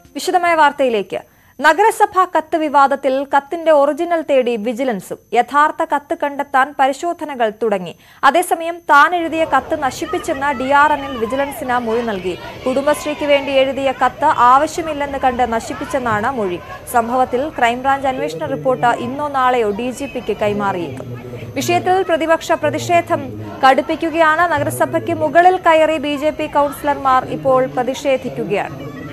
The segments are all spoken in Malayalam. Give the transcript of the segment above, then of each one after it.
വിശദമായ വാർത്തയിലേക്ക് നഗരസഭാ കത്ത് വിവാദത്തിൽ കത്തിന്റെ ഒറിജിനൽ തേടി വിജിലൻസും യഥാർത്ഥ കത്ത് കണ്ടെത്താൻ പരിശോധനകൾ തുടങ്ങി അതേസമയം താൻ എഴുതിയ കത്ത് നശിപ്പിച്ചെന്ന് ഡി ആർ എന്നിൽ വിജിലൻസിന് മൊഴി നൽകി കുടുംബശ്രീക്ക് വേണ്ടി എഴുതിയ കത്ത് ആവശ്യമില്ലെന്ന് കണ്ട് നശിപ്പിച്ചെന്നാണ് മൊഴി സംഭവത്തിൽ ക്രൈംബ്രാഞ്ച് അന്വേഷണ റിപ്പോർട്ട് ഇന്നോ നാളെയോ ഡി ജി പിക്ക് കൈമാറിയേക്കും വിഷയത്തിൽ പ്രതിപക്ഷ പ്രതിഷേധം കടുപ്പിക്കുകയാണ് നഗരസഭയ്ക്ക് മുകളിൽ കയറി ബി ജെ പി കൌൺസിലർമാർ ഇപ്പോൾ പ്രതിഷേധിക്കുകയാണ്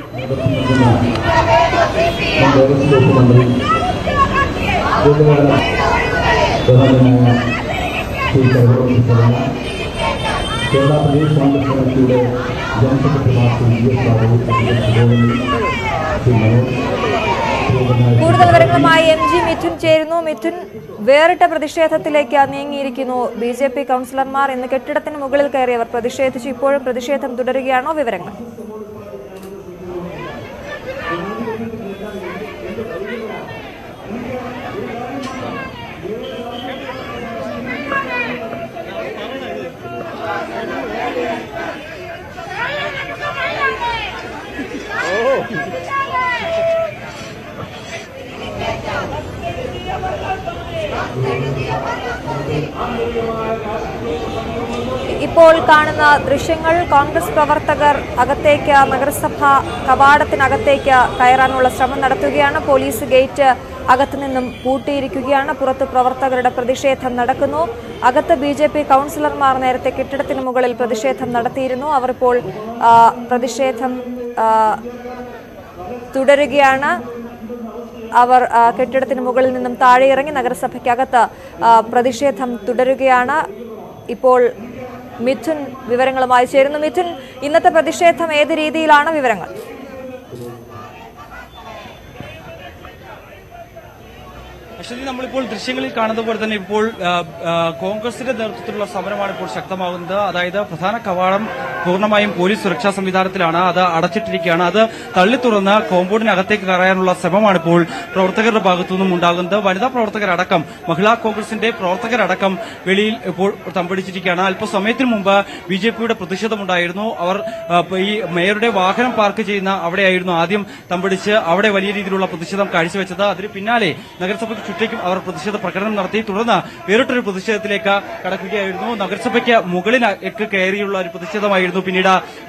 കേരള പ്രദേശ് കോൺഗ്രസ് കമ്മിറ്റിയുടെ ജനറൽ സെക്രട്ടറിമാർ ശ്രീ വി എസ് ബാബു ശ്രീ മനോജ് ശ്രീ കൂടുതൽ വിവരങ്ങളുമായി എം ജി മിഥുൻ ചേരുന്നു മിഥുൻ വേറിട്ട പ്രതിഷേധത്തിലേക്ക് നീങ്ങിയിരിക്കുന്നു ബി ജെ പി കൌൺസിലർമാർ ഇന്ന് കെട്ടിടത്തിന് മുകളിൽ കയറിയവർ പ്രതിഷേധിച്ചു ഇപ്പോഴും പ്രതിഷേധം തുടരുകയാണോ വിവരങ്ങൾ ഇപ്പോൾ കാണുന്ന ദൃശ്യങ്ങൾ കോൺഗ്രസ് പ്രവർത്തകർ അകത്തേക്ക് നഗരസഭ കവാടത്തിനകത്തേക്ക് കയറാനുള്ള ശ്രമം നടത്തുകയാണ് പോലീസ് ഗേറ്റ് അകത്തു നിന്നും പൂട്ടിയിരിക്കുകയാണ് പുറത്ത് പ്രവർത്തകരുടെ പ്രതിഷേധം നടക്കുന്നു അകത്ത് ബി ജെ പി കൗൺസിലർമാർ നേരത്തെ കെട്ടിടത്തിന് മുകളിൽ പ്രതിഷേധം നടത്തിയിരുന്നു അവർ ഇപ്പോൾ ആ, പ്രതിഷേധം ആ, തുടരുകയാണ് അവർ ആ, കെട്ടിടത്തിന് മുകളിൽ നിന്നും താഴെ ഇറങ്ങി നഗരസഭയ്ക്കകത്ത് ആ, പ്രതിഷേധം തുടരുകയാണ് ഇപ്പോൾ മിഥുൻ വിവരങ്ങളുമായി ചേരുന്നു മിഥുൻ ഇന്നത്തെ പ്രതിഷേധം ഏത് രീതിയിലാണ് വിവരങ്ങൾ അശ്വതി നമ്മളിപ്പോൾ ദൃശ്യങ്ങളിൽ കാണുന്ന പോലെ തന്നെ ഇപ്പോൾ ആ, ആ, കോൺഗ്രസിന്റെ നേതൃത്വത്തിലുള്ള സമരമാണ് ഇപ്പോൾ ശക്തമാകുന്നത് അതായത് പ്രധാന കവാടം പൂർണ്ണമായും പോലീസ് സുരക്ഷാ സംവിധാനത്തിലാണ് അത് അടച്ചിട്ടിരിക്കുകയാണ് അത് തള്ളി തുറന്ന് കോമ്പൗണ്ടിനകത്തേക്ക് കയറാനുള്ള ശ്രമമാണ് ഇപ്പോൾ പ്രവർത്തകരുടെ ഭാഗത്തുനിന്നും ഉണ്ടാകുന്നത് വനിതാ പ്രവർത്തകരടക്കം മഹിളാ കോൺഗ്രസിന്റെ പ്രവർത്തകരടക്കം വെളിയിൽ ഇപ്പോൾ തമ്പടിച്ചിരിക്കുകയാണ് അല്പസമയത്തിന് മുമ്പ് ബി ജെ പിയുടെ പ്രതിഷേധമുണ്ടായിരുന്നു അവർ ആ, ഈ മേയറുടെ വാഹനം പാർക്ക് ചെയ്യുന്ന അവിടെയായിരുന്നു ആദ്യം തമ്പടിച്ച് അവിടെ വലിയ രീതിയിലുള്ള പ്രതിഷേധം കാഴ്ചവെച്ചത് അതിന് പിന്നാലെ നഗരസഭയ്ക്ക് ചുറ്റേക്കും അവർ പ്രതിഷേധ പ്രകടനം നടത്തി തുടർന്ന് വേറിട്ടൊരു പ്രതിഷേധത്തിലേക്ക് കടക്കുകയായിരുന്നു നഗരസഭയ്ക്ക് മുകളിലേക്ക് കയറിയുള്ള ഒരു പ്രതിഷേധമായിരുന്നു പിന്നീട്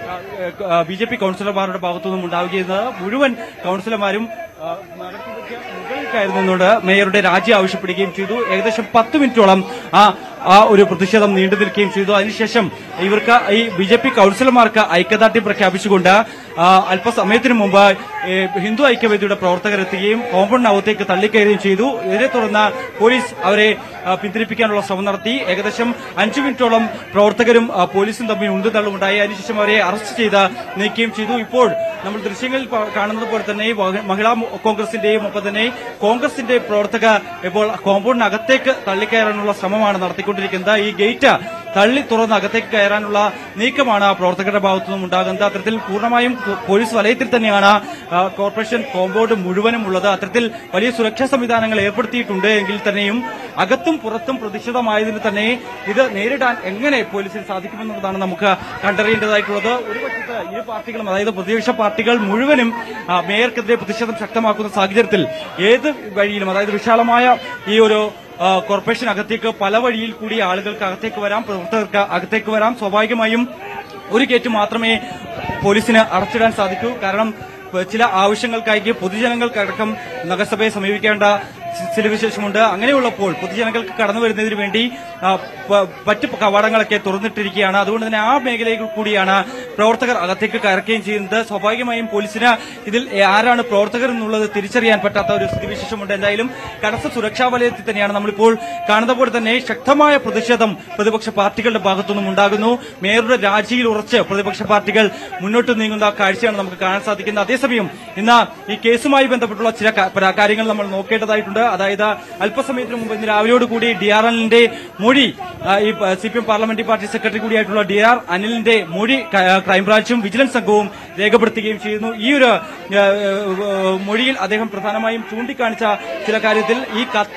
ബി ജെ പി കൌൺസിലർമാരുടെ ഭാഗത്തുനിന്നും ഉണ്ടാവുകയത് മുഴുവൻ കൌൺസിലർമാരും ആ, നഗരസഭയ്ക്ക് മുകളിൽ കയറി നിന്നുകൊണ്ട് മേയറുടെ രാജി ആവശ്യപ്പെടുകയും ചെയ്തു ഏകദേശം പത്ത് മിനിറ്റോളം ആ ആ ഒരു പ്രതിഷേധം നീണ്ടു നിൽക്കുകയും ചെയ്തു അതിനുശേഷം ഇവർക്ക് ഈ ബി ജെ പി കൌൺസിലർമാർക്ക് ഐക്യദാർഢ്യം പ്രഖ്യാപിച്ചുകൊണ്ട് ആ, അല്പസമയത്തിന് മുമ്പ് ഏ, ഹിന്ദു ഐക്യവേദിയുടെ പ്രവർത്തകരെത്തുകയും കോമ്പൗണ്ടിനകത്തേക്ക് തള്ളിക്കയറുകയും ചെയ്തു ഇതിനെ തുടർന്ന് പോലീസ് അവരെ ആ, പിന്തിരിപ്പിക്കാനുള്ള ശ്രമം നടത്തി ഏകദേശം അഞ്ചു മിനിറ്റോളം പ്രവർത്തകരും ആ, പോലീസും തമ്മിൽ ഉന്തു തള്ളുമുണ്ടായി അതിനുശേഷം അവരെ അറസ്റ്റ് ചെയ്ത് നീക്കുകയും ചെയ്തു ഇപ്പോൾ നമ്മൾ ദൃശ്യങ്ങളിൽ പ- കാണുന്നത് പോലെ തന്നെ വ- മഹിളാ മോ- കോൺഗ്രസിന്റെയും ഒപ്പം തന്നെ കോൺഗ്രസിന്റെ പ്രവർത്തകർ ഇപ്പോൾ കോമ്പൗണ്ടിനകത്തേക്ക് തള്ളിക്കയറാനുള്ള ശ്രമമാണ് നടത്തിക്കൊണ്ടിരിക്കുന്നത് ഈ ഗേറ്റ് തള്ളി തുറന്ന് അകത്തേക്ക് കയറാനുള്ള നീക്കമാണ് പ്രവർത്തകരുടെ ഭാഗത്തുനിന്നും ഉണ്ടാകുന്നത് അത്തരത്തിൽ പൂർണ്ണമായും പോ- പോലീസ് വലയത്തിൽ തന്നെയാണ് ആ, കോർപ്പറേഷൻ കോമ്പൗണ്ട് മുഴുവനും ഉള്ളത് അത്തരത്തിൽ വലിയ സുരക്ഷാ സംവിധാനങ്ങൾ ഏർപ്പെടുത്തിയിട്ടുണ്ട് എങ്കിൽ തന്നെയും അകത്തും പുറത്തും പ്രതിഷേധമായതിന് തന്നെ ഇത് നേരിടാൻ എങ്ങനെ പോലീസിന് സാധിക്കുമെന്നുള്ളതാണ് നമുക്ക് കണ്ടറിയേണ്ടതായിട്ടുള്ളത് ഒരു പക്ഷത്ത് ഇരു പാർട്ടികളും അതായത് പ്രതിപക്ഷ പാർട്ടികൾ മുഴുവനും ആ, മേയർക്കെതിരെ പ്രതിഷേധം ശക്തമാക്കുന്ന സാഹചര്യത്തിൽ ഏത് വഴിയിലും അതായത് വിശാലമായ ഈ ഒരു ആ, കോർപ്പറേഷൻ അകത്തേക്ക് പല വഴിയിൽ കൂടി ആളുകൾക്ക് അകത്തേക്ക് വരാം പ്രവർത്തകർക്ക് അകത്തേക്ക് വരാം സ്വാഭാവികമായും ഒരു ഗേറ്റ് മാത്രമേ പോലീസിന് അടച്ചിടാൻ സാധിക്കൂ കാരണം പ- ചില ആവശ്യങ്ങൾക്കായി പൊതുജനങ്ങൾക്കടക്കം നഗരസഭയെ സമീപിക്കേണ്ട ചി- ചില വിശേഷമുണ്ട് അങ്ങനെയുള്ളപ്പോൾ പൊതുജനങ്ങൾക്ക് കടന്നു വരുന്നതിന് വേണ്ടി ആ, പ- മറ്റ് കവാടങ്ങളൊക്കെ തുറന്നിട്ടിരിക്കുകയാണ് അതുകൊണ്ട് തന്നെ ആ മേഖലയിൽ കൂടിയാണ് പ്രവർത്തകർ അകത്തേക്ക് കയറുകയും ചെയ്യുന്നത് സ്വാഭാവികമായും പോലീസിന് ഇതിൽ ആരാണ് പ്രവർത്തകർ എന്നുള്ളത് തിരിച്ചറിയാൻ പറ്റാത്ത ഒരു സ്ഥിതിവിശേഷമുണ്ട് എന്തായാലും കനത്ത സുരക്ഷാ വലയത്തിൽ തന്നെയാണ് നമ്മളിപ്പോൾ കാണുന്ന പോലെ തന്നെ ശക്തമായ പ്രതിഷേധം പ്രതിപക്ഷ പാർട്ടികളുടെ ഭാഗത്തുനിന്നും ഉണ്ടാകുന്നു മേയറുടെ രാജിയിൽ ഉറച്ച് പ്രതിപക്ഷ പാർട്ടികൾ മുന്നോട്ട് നീങ്ങുന്ന കാഴ്ചയാണ് നമുക്ക് കാണാൻ സാധിക്കുന്നത് അതേസമയം ഇന്ന് ഈ കേസുമായി ബന്ധപ്പെട്ടുള്ള ചില ക- പല കാര്യങ്ങൾ നമ്മൾ നോക്കേണ്ടതായിട്ടുണ്ട് അതായത് അല്പസമയത്തിന് മുമ്പ് ഇന്ന് രാവിലെയോട് കൂടി ഡി ആർ എല്ലിന്റെ മൊഴി ആ, ഈ C P M parliamentary party secretary കൂടിയായിട്ടുള്ള ഡി ആർ അനിലിന്റെ മൊഴി ക- ക്രൈംബ്രാഞ്ചും വിജിലൻസ് സംഘവും രേഖപ്പെടുത്തുകയും ചെയ്യുന്നു ഈ ഒരു ആ, ആ, മൊഴിയിൽ അദ്ദേഹം പ്രധാനമായും ചൂണ്ടിക്കാണിച്ച ചില കാര്യത്തിൽ ഈ കത്ത്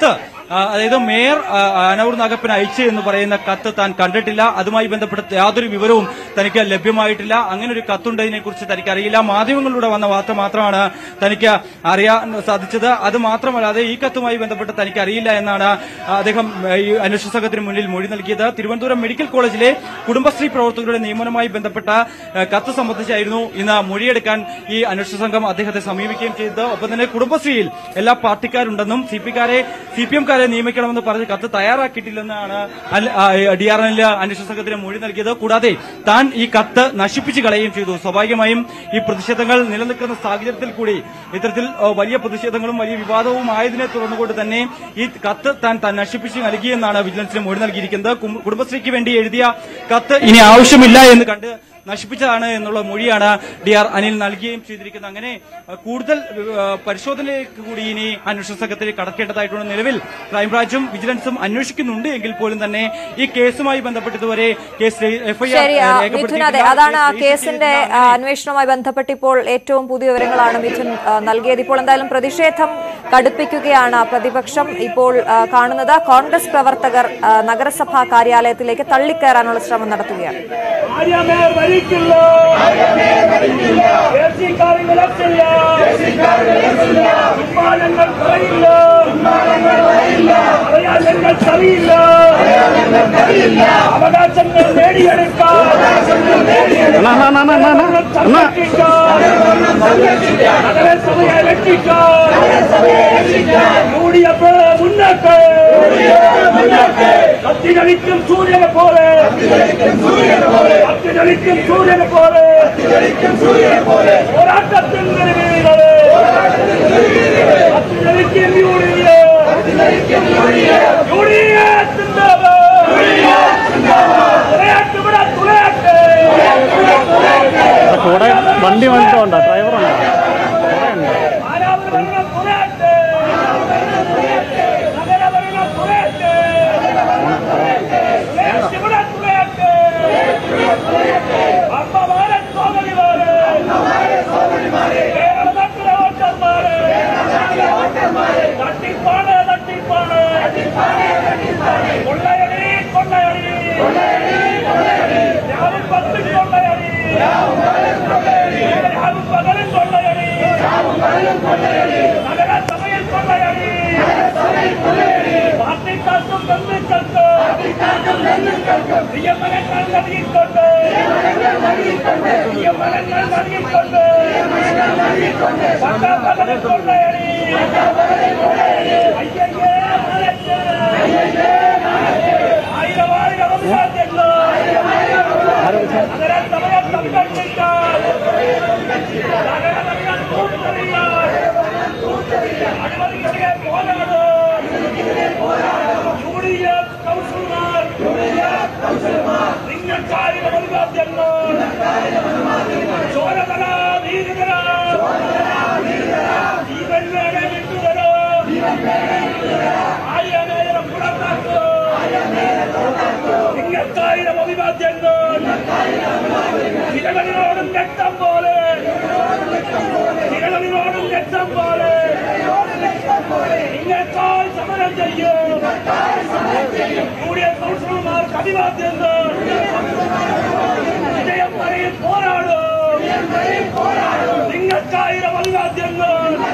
ആ, അതായത് മേയർ ആ, അനൂർ നാഗപ്പൻ അയച്ചു എന്ന് പറയുന്ന കത്ത് താൻ കണ്ടിട്ടില്ല അതുമായി ബന്ധപ്പെട്ട യാതൊരു വിവരവും തനിക്ക് ലഭ്യമായിട്ടില്ല അങ്ങനെ ഒരു കത്തുണ്ടതിനെ കുറിച്ച് തനിക്ക് അറിയില്ല മാധ്യമങ്ങളിലൂടെ വന്ന വാർത്ത മാത്രമാണ് തനിക്ക് അറിയാൻ സാധിച്ചത് അത് മാത്രമല്ലാതെ ഈ കത്തുമായി ബന്ധപ്പെട്ട് തനിക്ക് അറിയില്ല എന്നാണ് അദ്ദേഹം ഈ അന്വേഷണ സംഘത്തിന് മുന്നിൽ മൊഴി നൽകിയത് തിരുവനന്തപുരം മെഡിക്കൽ കോളേജിലെ കുടുംബശ്രീ പ്രവർത്തകരുടെ നിയമനവുമായി ബന്ധപ്പെട്ട ഏഹ്, കത്ത് സംബന്ധിച്ചായിരുന്നു ഇന്ന് മൊഴിയെടുക്കാൻ ഈ അന്വേഷണ സംഘം അദ്ദേഹത്തെ സമീപിക്കുകയും ചെയ്തത് ഒപ്പം തന്നെ കുടുംബശ്രീയിൽ എല്ലാ പാർട്ടിക്കാരുണ്ടെന്നും സി പിക്കാരെ സി പി എംകാരെ നിയമിക്കണമെന്ന് പറഞ്ഞ് കത്ത് തയ്യാറാക്കിയിട്ടില്ലെന്നാണ് ഡി ആർ എല്ലിൽ അന്വേഷണ സംഘത്തിന് മൊഴി നൽകിയത് കൂടാതെ താൻ ഈ കത്ത് നശിപ്പിച്ചു കളയുകയും ചെയ്തു സ്വാഭാവികമായും ഈ പ്രതിഷേധങ്ങൾ നിലനിൽക്കുന്ന സാഹചര്യത്തിൽ കൂടി ഇത്തരത്തിൽ ഏഹ്, വലിയ പ്രതിഷേധങ്ങളും വലിയ വിവാദവും ആയതിനെ തുടർന്നുകൊണ്ട് തന്നെ ഈ കത്ത് താൻ താൻ നശിപ്പിച്ച് നൽകിയെന്നാണ് വിജിലൻസിന് മൊഴി നൽകിയിരിക്കുന്നത് കും- കുടുംബശ്രീക്ക് വേണ്ടി എഴുതിയ കത്ത് ഇനി ആവശ്യമില്ല എന്ന് കണ്ട് നശിപ്പിച്ചതാണ് എന്നുള്ള മൊഴിയാണ് ഡി ആർ അനിൽ നൽകുകയും ചെയ്തിരിക്കുന്നത് അങ്ങനെ അഹ്, കൂടുതൽ അഹ്, പരിശോധനയിലേക്ക് കൂടി ഇനി അന്വേഷണ സംഘത്തിൽ കടക്കേണ്ടതായിട്ടുണ്ട് നിലവിൽ ക്രൈംബ്രാഞ്ചും വിജിലൻസും അന്വേഷിക്കുന്നുണ്ട് എങ്കിൽ പോലും തന്നെ ഈ കേസുമായി ബന്ധപ്പെട്ട് ഇതുവരെ കേസ് എഫ്ഐആർ ശരി ആ, മിഥുൻ അതെ അതാണ് ആ കേസിന്റെ ആ, അന്വേഷണവുമായി ബന്ധപ്പെട്ട് ഇപ്പോൾ ഏറ്റവും പുതിയ വിവരങ്ങളാണ് മിഥുൻ ആ, നൽകിയത് ഇപ്പോൾ എന്തായാലും പ്രതിഷേധം കടുപ്പിക്കുകയാണ് പ്രതിപക്ഷം ഇപ്പോൾ ആ, കാണുന്നത് കോൺഗ്രസ് പ്രവർത്തകർ ആ, നഗരസഭാ കാര്യാലയത്തിലേക്ക് തള്ളിക്കയറാനുള്ള ശ്രമം നടത്തുകയാണ് ആര്യമേ ഭരിക്കില്ല ദേശീക്കാരി വിലക്കില്ല വിമാനങ്ങൾ പറയില്ല പറയാൻ ഞങ്ങൾക്ക് അറിയില്ല അവകാശങ്ങൾ നേടിയെടുക്കാൻ സംരക്ഷിക്കാൻ നഗരസഭയെ രക്ഷിക്കാൻ യു ഡി എഫ് മുന്നോട്ട് കത്തിരളിക്കും സൂര്യനെ പോലെ കത്തിരളിക്കും സൂര്യനെ പോലെ പോരാട്ടത്തിൽ നിലവിളികള് കത്തിരളിക്കും U D F U D F സിന്ദാബാദ്. തുലയാട്ട് ഇവിടെ തുലയാട്ട്. കൂടെ വണ്ടി വന്നിട്ടുണ്ടോ ഡ്രൈവറുണ്ടോ ആരാധനകൾ തുലയാട്ട്. നഗരഭരണം തുലയാട്ട്. തുലയാട്ട് ഇവിടെ തുലയാട്ട്. അമ്മമാരെ സോദരിമാരെ കേരള നാട്ടിലെ വോട്ടർമാരെ തട്ടിപ്പാണ് തട്ടിപ്പാണ് കൊള്ളയടി കൊള്ളയടി രാവും പത്തും കൊള്ളയടി രാവും പകലും കൊള്ളയടി നഗരസഭയിൽ കൊള്ളയടി പാർട്ടിക്കാർക്കും ബന്ധുക്കൾക്ക് നിയമനങ്ങൾ നൽകിക്കൊണ്ട് നിയമനങ്ങൾ നൽകിക്കൊണ്ട് പട്ടാപ്പകലും കൊള്ളയടി അയ്യയ്യേ മലക്ക് ആയിരം ആയിരം അഭിവാദ്യങ്ങൾ നഗരസഭയെ സംരക്ഷിക്കാൻ നഗരസഭയെ തൂത്തെറിയാൻ അനുമതികളെ പോരാട് യു ഡി എഫ് കൗൺസിലർമാർ നിങ്ങൾക്കായിരം അഭിവാദ്യങ്ങൾ ചോരതല ധീരതര ജീവൻ വേണേ വിട്ടുതരോ ആയിരം പുറത്താക്കോ നിങ്ങൾക്കായിരം അഭിവാദ്യങ്ങൾ തിരകളിനോടും രക്തം പോലെ തിരകളിനോടും രക്തം പോലെ നിങ്ങൾക്കായി സമരം ചെയ്യും യു ഡി എഫ് കൗൺസിലർമാർക്ക് അഭിവാദ്യങ്ങൾ വിജയം വരെയും പോരാടും നിങ്ങൾക്കായിരം അഭിവാദ്യങ്ങൾ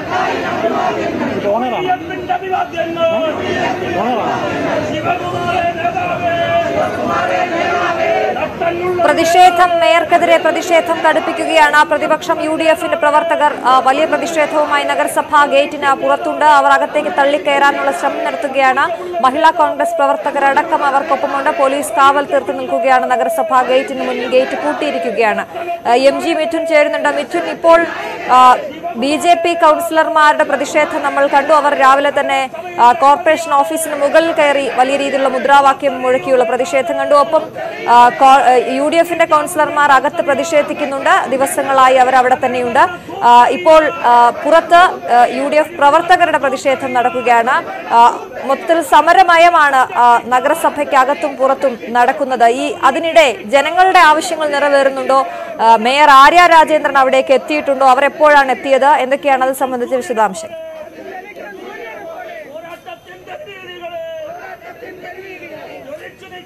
ന്റെ അഭിവാദ്യങ്ങൾ ശിവകുമാരേ നേതാവേ നട്ടലുള്ള പ്രതിഷേധം മേയർക്കെതിരെ പ്രതിഷേധം കടുപ്പിക്കുകയാണ് പ്രതിപക്ഷം യു ഡി എഫിന്റെ പ്രവർത്തകർ ആ, വലിയ പ്രതിഷേധവുമായി നഗരസഭാ ഗേറ്റിന് പുറത്തുണ്ട് അവർ അകത്തേക്ക് തള്ളിക്കയറാനുള്ള ശ്രമം നടത്തുകയാണ് മഹിളാ കോൺഗ്രസ് പ്രവർത്തകരടക്കം അവർക്കൊപ്പമുണ്ട് പോലീസ് കാവൽ തീർത്ത് നിൽക്കുകയാണ് നഗരസഭാ ഗേറ്റിന് മുന്നിൽ ഗേറ്റ് പൂട്ടിയിരിക്കുകയാണ് ആ, എം ജി മിഥുൻ ചേരുന്നുണ്ട് മിഥുൻ ഇപ്പോൾ ബി ജെ പി കൗൺസിലർമാരുടെ പ്രതിഷേധം നമ്മൾ കണ്ടു അവർ രാവിലെ തന്നെ ആ, കോർപ്പറേഷൻ ഓഫീസിന് മുകളിൽ കയറി വലിയ രീതിയിലുള്ള മുദ്രാവാക്യം മുഴക്കിയുള്ള പ്രതിഷേധം കണ്ടു ഒപ്പം ആ, കോ- ആ, യു ഡി എഫിന്റെ കൗൺസിലർമാർ അകത്ത് പ്രതിഷേധിക്കുന്നുണ്ട് ദിവസങ്ങളായി അവർ അവിടെ തന്നെയുണ്ട് ആ, ഇപ്പോൾ ആ, പുറത്ത് ആ, യു ഡി എഫ് പ്രവർത്തകരുടെ പ്രതിഷേധം നടക്കുകയാണ് ആ, മൊത്തത്തിൽ സമരമയമാണ് ആ, നഗരസഭയ്ക്കകത്തും പുറത്തും നടക്കുന്നത് ഈ അതിനിടെ ജനങ്ങളുടെ ആവശ്യങ്ങൾ നിറവേറുന്നുണ്ടോ ആ, മേയർ ആര്യ രാജേന്ദ്രൻ അവിടേക്ക് എത്തിയിട്ടുണ്ടോ അവർ എപ്പോഴാണ് എത്തിയത് എന്തൊക്കെയാണ് അത് സംബന്ധിച്ച വിശദാംശം പോരാട്ടത്തിന്റെ തീരുകൾ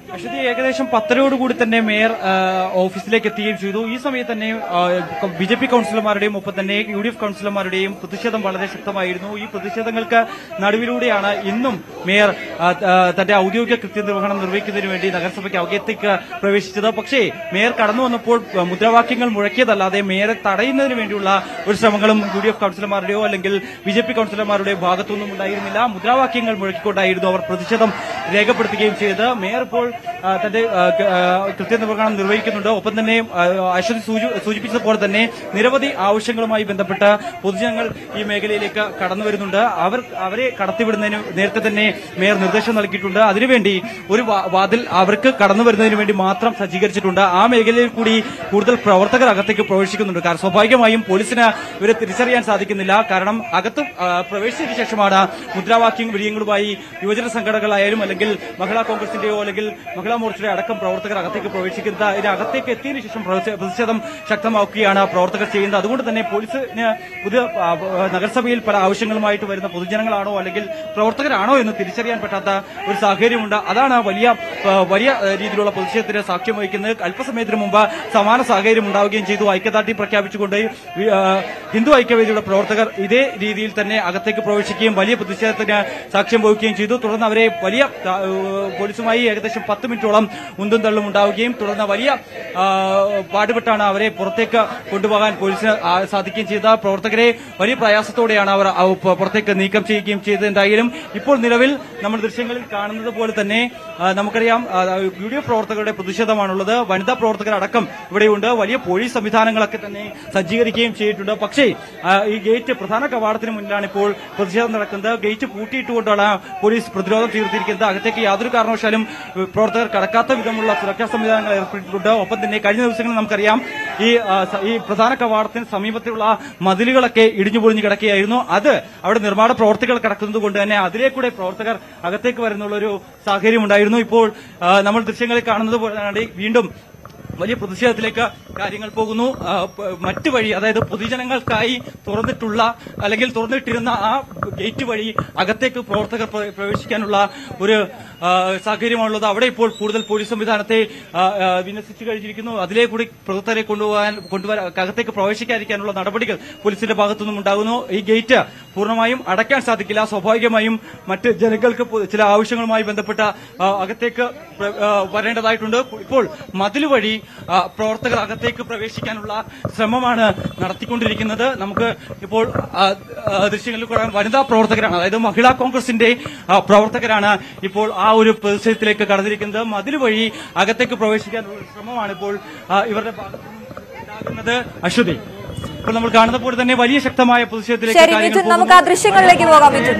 അശ്വതി ഏകദേശം പത്തരയോടുകൂടി തന്നെ മേയർ ആ, ഓഫീസിലേക്ക് എത്തുകയും ചെയ്തു ഈ സമയത്ത് തന്നെ ബി ജെ പി കൌൺസിലർമാരുടെയും ഒപ്പം തന്നെ യു ഡി എഫ് കൌൺസിലർമാരുടെയും പ്രതിഷേധം വളരെ ശക്തമായിരുന്നു ഈ പ്രതിഷേധങ്ങൾക്ക് നടുവിലൂടെയാണ് ഇന്നും മേയർ ആ, ആ, തന്റെ ഔദ്യോഗിക കൃത്യനിർവഹണം നിർവഹിക്കുന്നതിന് വേണ്ടി നഗരസഭയ്ക്ക് അകത്തേക്ക് പ്രവേശിച്ചത് പക്ഷേ മേയർ കടന്നു വന്നപ്പോൾ ആ, മുദ്രാവാക്യങ്ങൾ മുഴക്കിയതല്ലാതെ മേയറെ തടയുന്നതിന് വേണ്ടിയുള്ള ഒരു ശ്രമങ്ങളും യു ഡി എഫ് കൌൺസിലർമാരുടെയോ അല്ലെങ്കിൽ ബി ജെ പി കൌൺസിലർമാരുടെയോ ഭാഗത്തുനിന്നും ഉണ്ടായിരുന്നില്ല മുദ്രാവാക്യങ്ങൾ മുഴക്കിക്കൊണ്ടായിരുന്നു അവർ പ്രതിഷേധം രേഖപ്പെടുത്തുകയും ചെയ്തത് മേയർ ഇപ്പോൾ ആ, തന്റെ ആ, ക- ആ, കൃത്യനിർവഹണം നിർവഹിക്കുന്നുണ്ട് ഒപ്പം തന്നെ ആ, അശ്വതി സൂചി- സൂചിപ്പിച്ചതുപോലെ തന്നെ നിരവധി ആവശ്യങ്ങളുമായി ബന്ധപ്പെട്ട പൊതുജനങ്ങൾ ഈ മേഖലയിലേക്ക് കടന്നു വരുന്നുണ്ട് അവർ അവരെ കടത്തിവിടുന്നതിന് നേരത്തെ തന്നെ മേയർ നിർദ്ദേശം നൽകിയിട്ടുണ്ട് അതിനുവേണ്ടി ഒരു വാ- വാതിൽ അവർക്ക് കടന്നു വരുന്നതിന് വേണ്ടി മാത്രം സജ്ജീകരിച്ചിട്ടുണ്ട് ആ മേഖലയിൽ കൂടി കൂടുതൽ പ്രവർത്തകർ അകത്തേക്ക് പ്രവേശിക്കുന്നുണ്ട് കാരണം സ്വാഭാവികമായും പോലീസിന് ഇവരെ തിരിച്ചറിയാൻ സാധിക്കുന്നില്ല കാരണം അകത്ത് ആ, പ്രവേശിച്ചതിന് ശേഷമാണ് മുദ്രാവാക്യം വിജയങ്ങളുമായി യുവജന സംഘടനകളായാലും അല്ലെങ്കിൽ മഹിളാ കോൺഗ്രസിന്റെയോ അല്ലെങ്കിൽ മഹിളാ മോർച്ചയുടെ അടക്കം പ്രവർത്തകർ അകത്തേക്ക് പ്രവേശിക്കുന്നത് ഇതിന് അകത്തേക്ക് എത്തിയതിനു ശേഷം പ്രവർത്തി- പ്രതിഷേധം ശക്തമാക്കുകയാണ് പ്രവർത്തകർ ചെയ്യുന്നത് അതുകൊണ്ട് തന്നെ പോലീസിന് പുതിയ ആ, ആ, നഗരസഭയിൽ പല ആവശ്യങ്ങളുമായിട്ട് വരുന്ന പൊതുജനങ്ങളാണോ അല്ലെങ്കിൽ പ്രവർത്തകരാണോ എന്ന് തിരിച്ചറിയാൻ പറ്റാത്ത ഒരു സാഹചര്യമുണ്ട് അതാണ് വലിയ ആ, വലിയ ആ, രീതിയിലുള്ള പ്രതിഷേധത്തിന് സാക്ഷ്യം വഹിക്കുന്നത് അല്പസമയത്തിന് മുമ്പ് സമാന സാഹചര്യം ഉണ്ടാവുകയും ചെയ്തു ഐക്യദാർഢ്യം പ്രഖ്യാപിച്ചുകൊണ്ട് ഈ, ആ, ഹിന്ദു ഐക്യവേദിയുടെ പ്രവർത്തകർ ഇതേ രീതിയിൽ തന്നെ അകത്തേക്ക് പ്രവേശിക്കുകയും വലിയ പ്രതിഷേധത്തിന് സാക്ഷ്യം വഹിക്കുകയും ചെയ്തു തുടർന്ന് അവരെ വലിയ ആ, പോലീസുമായി ഏകദേശം പത്ത് മിനിറ്റോളം ഉന്തും തള്ളും ഉണ്ടാവുകയും തുടർന്ന് വലിയ ആ, പാടുപെട്ടാണ് അവരെ പുറത്തേക്ക് കൊണ്ടുപോകാൻ പോലീസിന് ആ, സാധിക്കുകയും ചെയ്ത പ്രവർത്തകരെ വലിയ പ്രയാസത്തോടെയാണ് അവർ ആ, പ- പുറത്തേക്ക് നീക്കം ചെയ്യുകയും ചെയ്തത് എന്തായാലും ഇപ്പോൾ നിലവിൽ നമ്മൾ ദൃശ്യങ്ങളിൽ കാണുന്നത് പോലെ തന്നെ ആ, നമുക്കറിയാം ആ, യു ഡി എഫ് പ്രവർത്തകരുടെ പ്രതിഷേധമാണുള്ളത് വനിതാ പ്രവർത്തകരടക്കം ഇവിടെയുണ്ട് വലിയ പോലീസ് സംവിധാനങ്ങളൊക്കെ തന്നെ സജ്ജീകരിക്കുകയും ചെയ്തിട്ടുണ്ട് പക്ഷേ ആ, ഈ ഗേറ്റ് പ്രധാന കവാടത്തിന് മുന്നിലാണ് ഇപ്പോൾ പ്രതിഷേധം നടക്കുന്നത് ഗേറ്റ് പൂട്ടിയിട്ടുകൊണ്ടാണ് പോലീസ് പ്രതിരോധം തീർത്തിരിക്കുന്നത് അകത്തേക്ക് യാതൊരു കാരണവശാലും ഏഹ്, പ്രവർത്തകർ കടക്കാത്ത വിധമുള്ള സുരക്ഷാ സംവിധാനങ്ങൾ ഏർപ്പെടുത്തിയിട്ടുണ്ട് ഒപ്പം തന്നെ കഴിഞ്ഞ ദിവസങ്ങളിൽ നമുക്കറിയാം ഈ ആ, സ- ഈ പ്രധാന കവാടത്തിന് സമീപത്തുള്ള മതിലുകളൊക്കെ ഇടിഞ്ഞു പൊളിഞ്ഞു കിടക്കുകയായിരുന്നു അത് അവിടെ നിർമ്മാണ പ്രവർത്തികൾ കിടക്കുന്നത് കൊണ്ട് തന്നെ അതിലേക്കൂടെ പ്രവർത്തകർ അകത്തേക്ക് വരുന്നുള്ള ഒരു സാഹചര്യം ഉണ്ടായിരുന്നു ഇപ്പോൾ ആ, നമ്മൾ ദൃശ്യങ്ങളിൽ കാണുന്നത് പോലെ തന്നെ വീണ്ടും വലിയ പ്രതിഷേധത്തിലേക്ക് കാര്യങ്ങൾ പോകുന്നു ആ, പ- മറ്റ് വഴി അതായത് പൊതുജനങ്ങൾക്കായി തുറന്നിട്ടുള്ള അല്ലെങ്കിൽ തുറന്നിട്ടിരുന്ന ആ ഗേറ്റ് വഴി അകത്തേക്ക് പ്രവർത്തകർ പ്ര- പ്രവേശിക്കാനുള്ള ഒരു ആ, സാഹചര്യമാണുള്ളത് അവിടെ ഇപ്പോൾ കൂടുതൽ പോലീസ് സംവിധാനത്തെ ആ, ആ, വിന്യസിച്ചു കഴിഞ്ഞിരിക്കുന്നു അതിലേ കൂടി പ്രവർത്തകരെ കൊണ്ടുപോകാൻ കൊണ്ടുവരാൻ അകത്തേക്ക് പ്രവേശിക്കാതിരിക്കാനുള്ള നടപടികൾ പോലീസിന്റെ ഭാഗത്തുനിന്നും ഉണ്ടാകുന്നു ഈ ഗേറ്റ് പൂർണ്ണമായും അടയ്ക്കാൻ സാധിക്കില്ല സ്വാഭാവികമായും മറ്റ് ജനങ്ങൾക്ക് പോ- ചില ആവശ്യങ്ങളുമായി ബന്ധപ്പെട്ട ആ, അകത്തേക്ക് പ്ര- ആ, വരേണ്ടതായിട്ടുണ്ട് ഇപ്പോൾ മതിൽ വഴി ആ, പ്രവർത്തകർ അകത്തേക്ക് പ്രവേശിക്കാനുള്ള ശ്രമമാണ് നടത്തിക്കൊണ്ടിരിക്കുന്നത് നമുക്ക് ഇപ്പോൾ ആ, ആ, ദൃശ്യങ്ങളിൽ കൂടെ വനിതാ പ്രവർത്തകരാണ് അതായത് മഹിളാ കോൺഗ്രസിന്റെ ആ, പ്രവർത്തകരാണ് ഇപ്പോൾ ആ ഒരു പ്രതിഷേധത്തിലേക്ക് കടന്നിരിക്കുന്നത് മതിൽ വഴി അകത്തേക്ക് പ്രവേശിക്കാനുള്ള ഒരു ശ്രമമാണ് ഇപ്പോൾ ആ, ഇവരുടെ ഭാഗത്തു നിന്നും ഉണ്ടാകുന്നത് അശ്വതി ഇപ്പോൾ നമ്മൾ കാണുന്ന പോലെ തന്നെ വലിയ ശക്തമായ പ്രതിഷേധത്തിലേക്ക് ശരി കാര്യങ്ങൾ മിഥുൻ നമുക്ക് ആ പോകുന്നു. ദൃശ്യങ്ങളിലേക്ക് പോകാം മിഥുൻ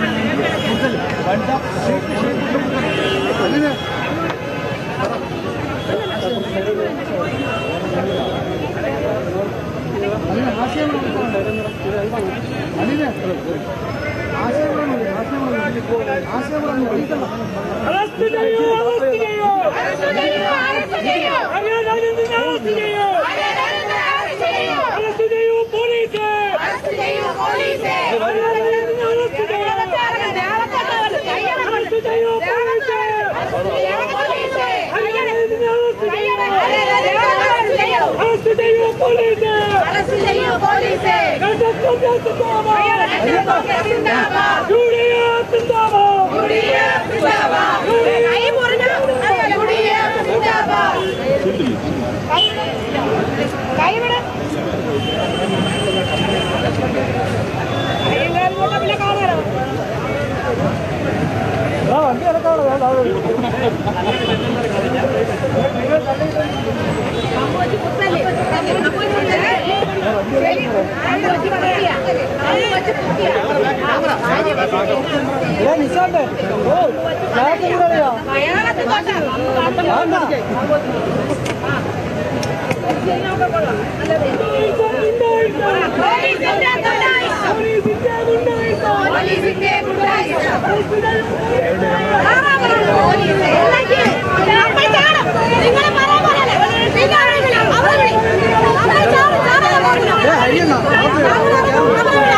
അറസ്റ്റ് ചെയ്യൂ അറസ്റ്റ് ചെയ്യൂ അരിയാനാനന്ദിനെ അറസ്റ്റ് ചെയ്യൂ അറസ്റ്റ് ചെയ്യൂ പോലീസ് അരിയാനാനന്ദിനെ അറസ്റ്റ് ചെയ്യൂ അറസ്റ്റ് ചെയ്യൂ പോലീസ് അരിയാനാനന്ദിനെ അറസ്റ്റ് ചെയ്യൂ അറസ്റ്റ് ചെയ്യൂ പോലീസ് കൈവിടെ പിന്നെ കാണാനോ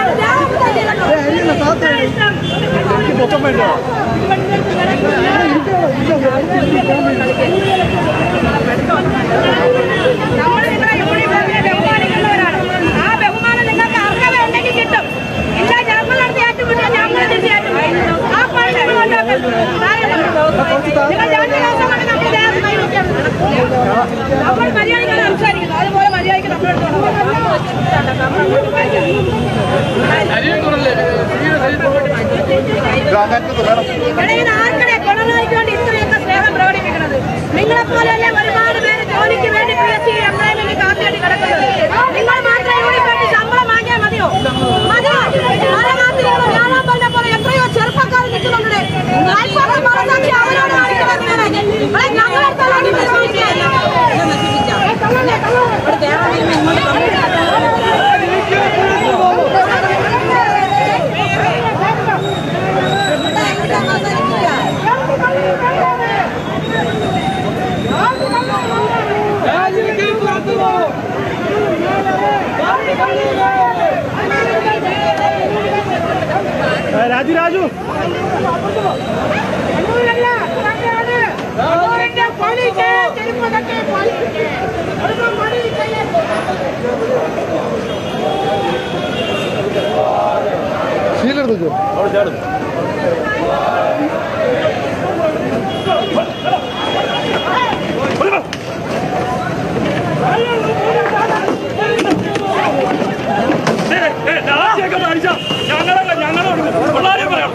പൊക്കം വേണ്ടോ നമ്മൾ നിങ്ങളെ യൂണിഫോമിനെ ബഹുമാനിക്കുന്നവരാണ് ആ ബഹുമാനം നിങ്ങൾക്ക് അർഹതയുണ്ടെങ്കിൽ കിട്ടും ഇല്ല ഞങ്ങൾ നടത്തി ഏറ്റുമുട്ടിയാൽ ഞങ്ങൾ തിരിച്ച് ഏറ്റുമുട്ടും ആ പണി നിങ്ങൾ ഉണ്ടാക്കരുത്. കാര്യം പറ. നിങ്ങൾ രണ്ട് ദിവസം കൊണ്ട് നമ്മൾ ദേഹത്ത് കൈ വെക്കാൻ നമ്മൾ മര്യാദയ്ക്കാണ് സംസാരിക്കുന്നത് അതുപോലെ മര്യാദയ്ക്ക് ആർക്കടെ കൊണനായിക്ക് വേണ്ടി ഇത്രയൊക്കെ സ്നേഹം പ്രകടിപ്പിക്കുന്നത് നിങ്ങളെ പോലെയല്ലേ ഒരുപാട് പേര് ജോലിക്ക് വേണ്ടി പി എസ് സി എംപ്ലോയ്മെന്റ് കാത്തിട്ട് കിടക്കുന്നത് നിങ്ങൾ മാത്രമേ യൂണിറ്റ് വേണ്ടി ശമ്പളം വാങ്ങിയാൽ മതിയോ മതിയോ കാലകാത്തിലുള്ള വ്യാഴാമ്പലിനെ പോലെ എത്രയോ ചെറുപ്പക്കാർ നിൽക്കുന്നുണ്ട് നാൽപ്പത് മനസ്സാക്ഷി അവരോട് കാണിക്കുന്നത് നിങ്ങളെ ഞങ്ങളെടുത്തോളം രാജു രാജു ഞങ്ങളല്ല ഞങ്ങളോട് പിള്ളേരെ പറയാം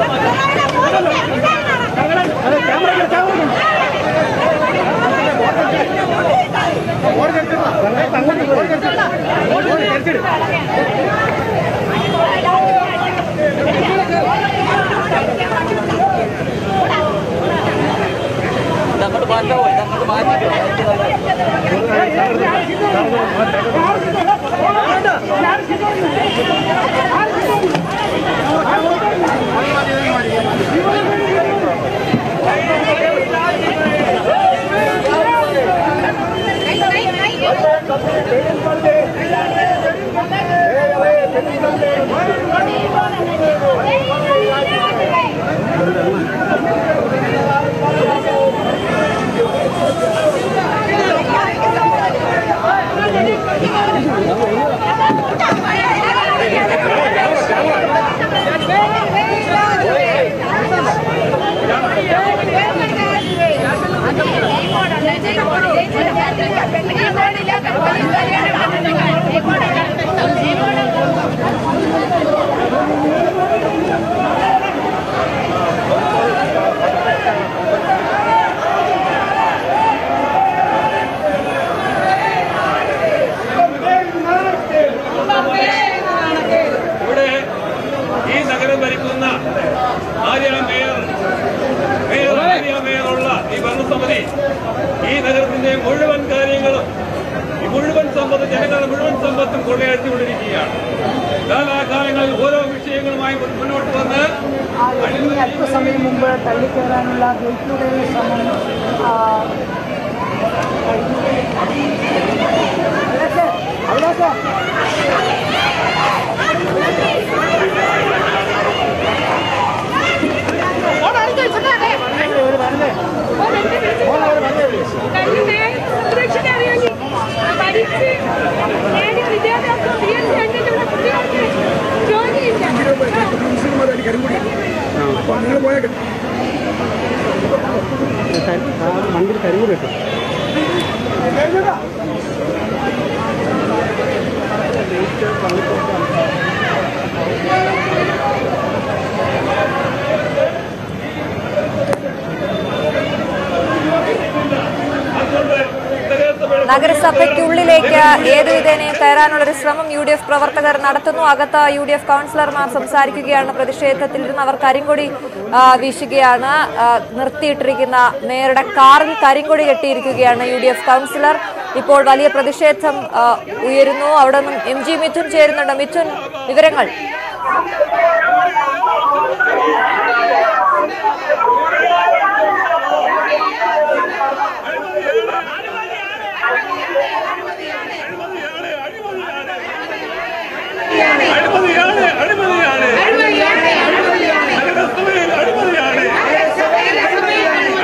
ഇവിടെ ഈ നഗരം ഭരിക്കുന്ന ആര്യ മേയർ മേയർ ആര്യ മേയറുള്ള ഈ ഭരണസമിതി ഈ നഗരത്തിന്റെ മുഴുവൻ കാര്യങ്ങളും ഈ മുഴുവൻ സമ്പത്ത് ജനങ്ങളുടെ മുഴുവൻ സമ്പത്തും കൊള്ളയടിച്ചുകൊണ്ടിരിക്കുകയാണ് കാലാകാലങ്ങളിൽ ഓരോ വിഷയങ്ങളുമായി മുൻ- മുന്നോട്ട് വന്ന് ഈ അല്പസമയം മുമ്പ് തള്ളിക്കയറാനുള്ള ഗേറ്റിലൂടെ ശ്രമം ആ, അവിടേക്ക്, അവിടേക്ക്. വണ്ടിയിൽ കരികൂടി ഇട്ടു അതുകൊണ്ട് നഗരസഭ നഗരസഭയ്ക്കുള്ളിലേക്ക് ഏതു വിധേനയും കയറാനുള്ള ഒരു ശ്രമം യു ഡി എഫ് പ്രവർത്തകർ നടത്തുന്നു അകത്ത് യു ഡി എഫ് കൗൺസിലർമാർ സംസാരിക്കുകയാണ് പ്രതിഷേധത്തിലിരുന്ന് അവർ കരിങ്കൊടി ആ, വീശുകയാണ് ആ, നിർത്തിയിട്ടിരിക്കുന്ന മേയറുടെ കാറിൽ കരിങ്കൊടി കെട്ടിയിരിക്കുകയാണ് യു ഡി എഫ് കൗൺസിലർ ഇപ്പോൾ വലിയ പ്രതിഷേധം ആ, ഉയരുന്നു അവിടെ നിന്നും എം ജി മിഥുൻ ചേരുന്നുണ്ട് മിഥുൻ വിവരങ്ങൾ അഴിമതിയാണ് അഴിമതിയാണ് നഗരസഭയിൽ അഴിമതിയാണ്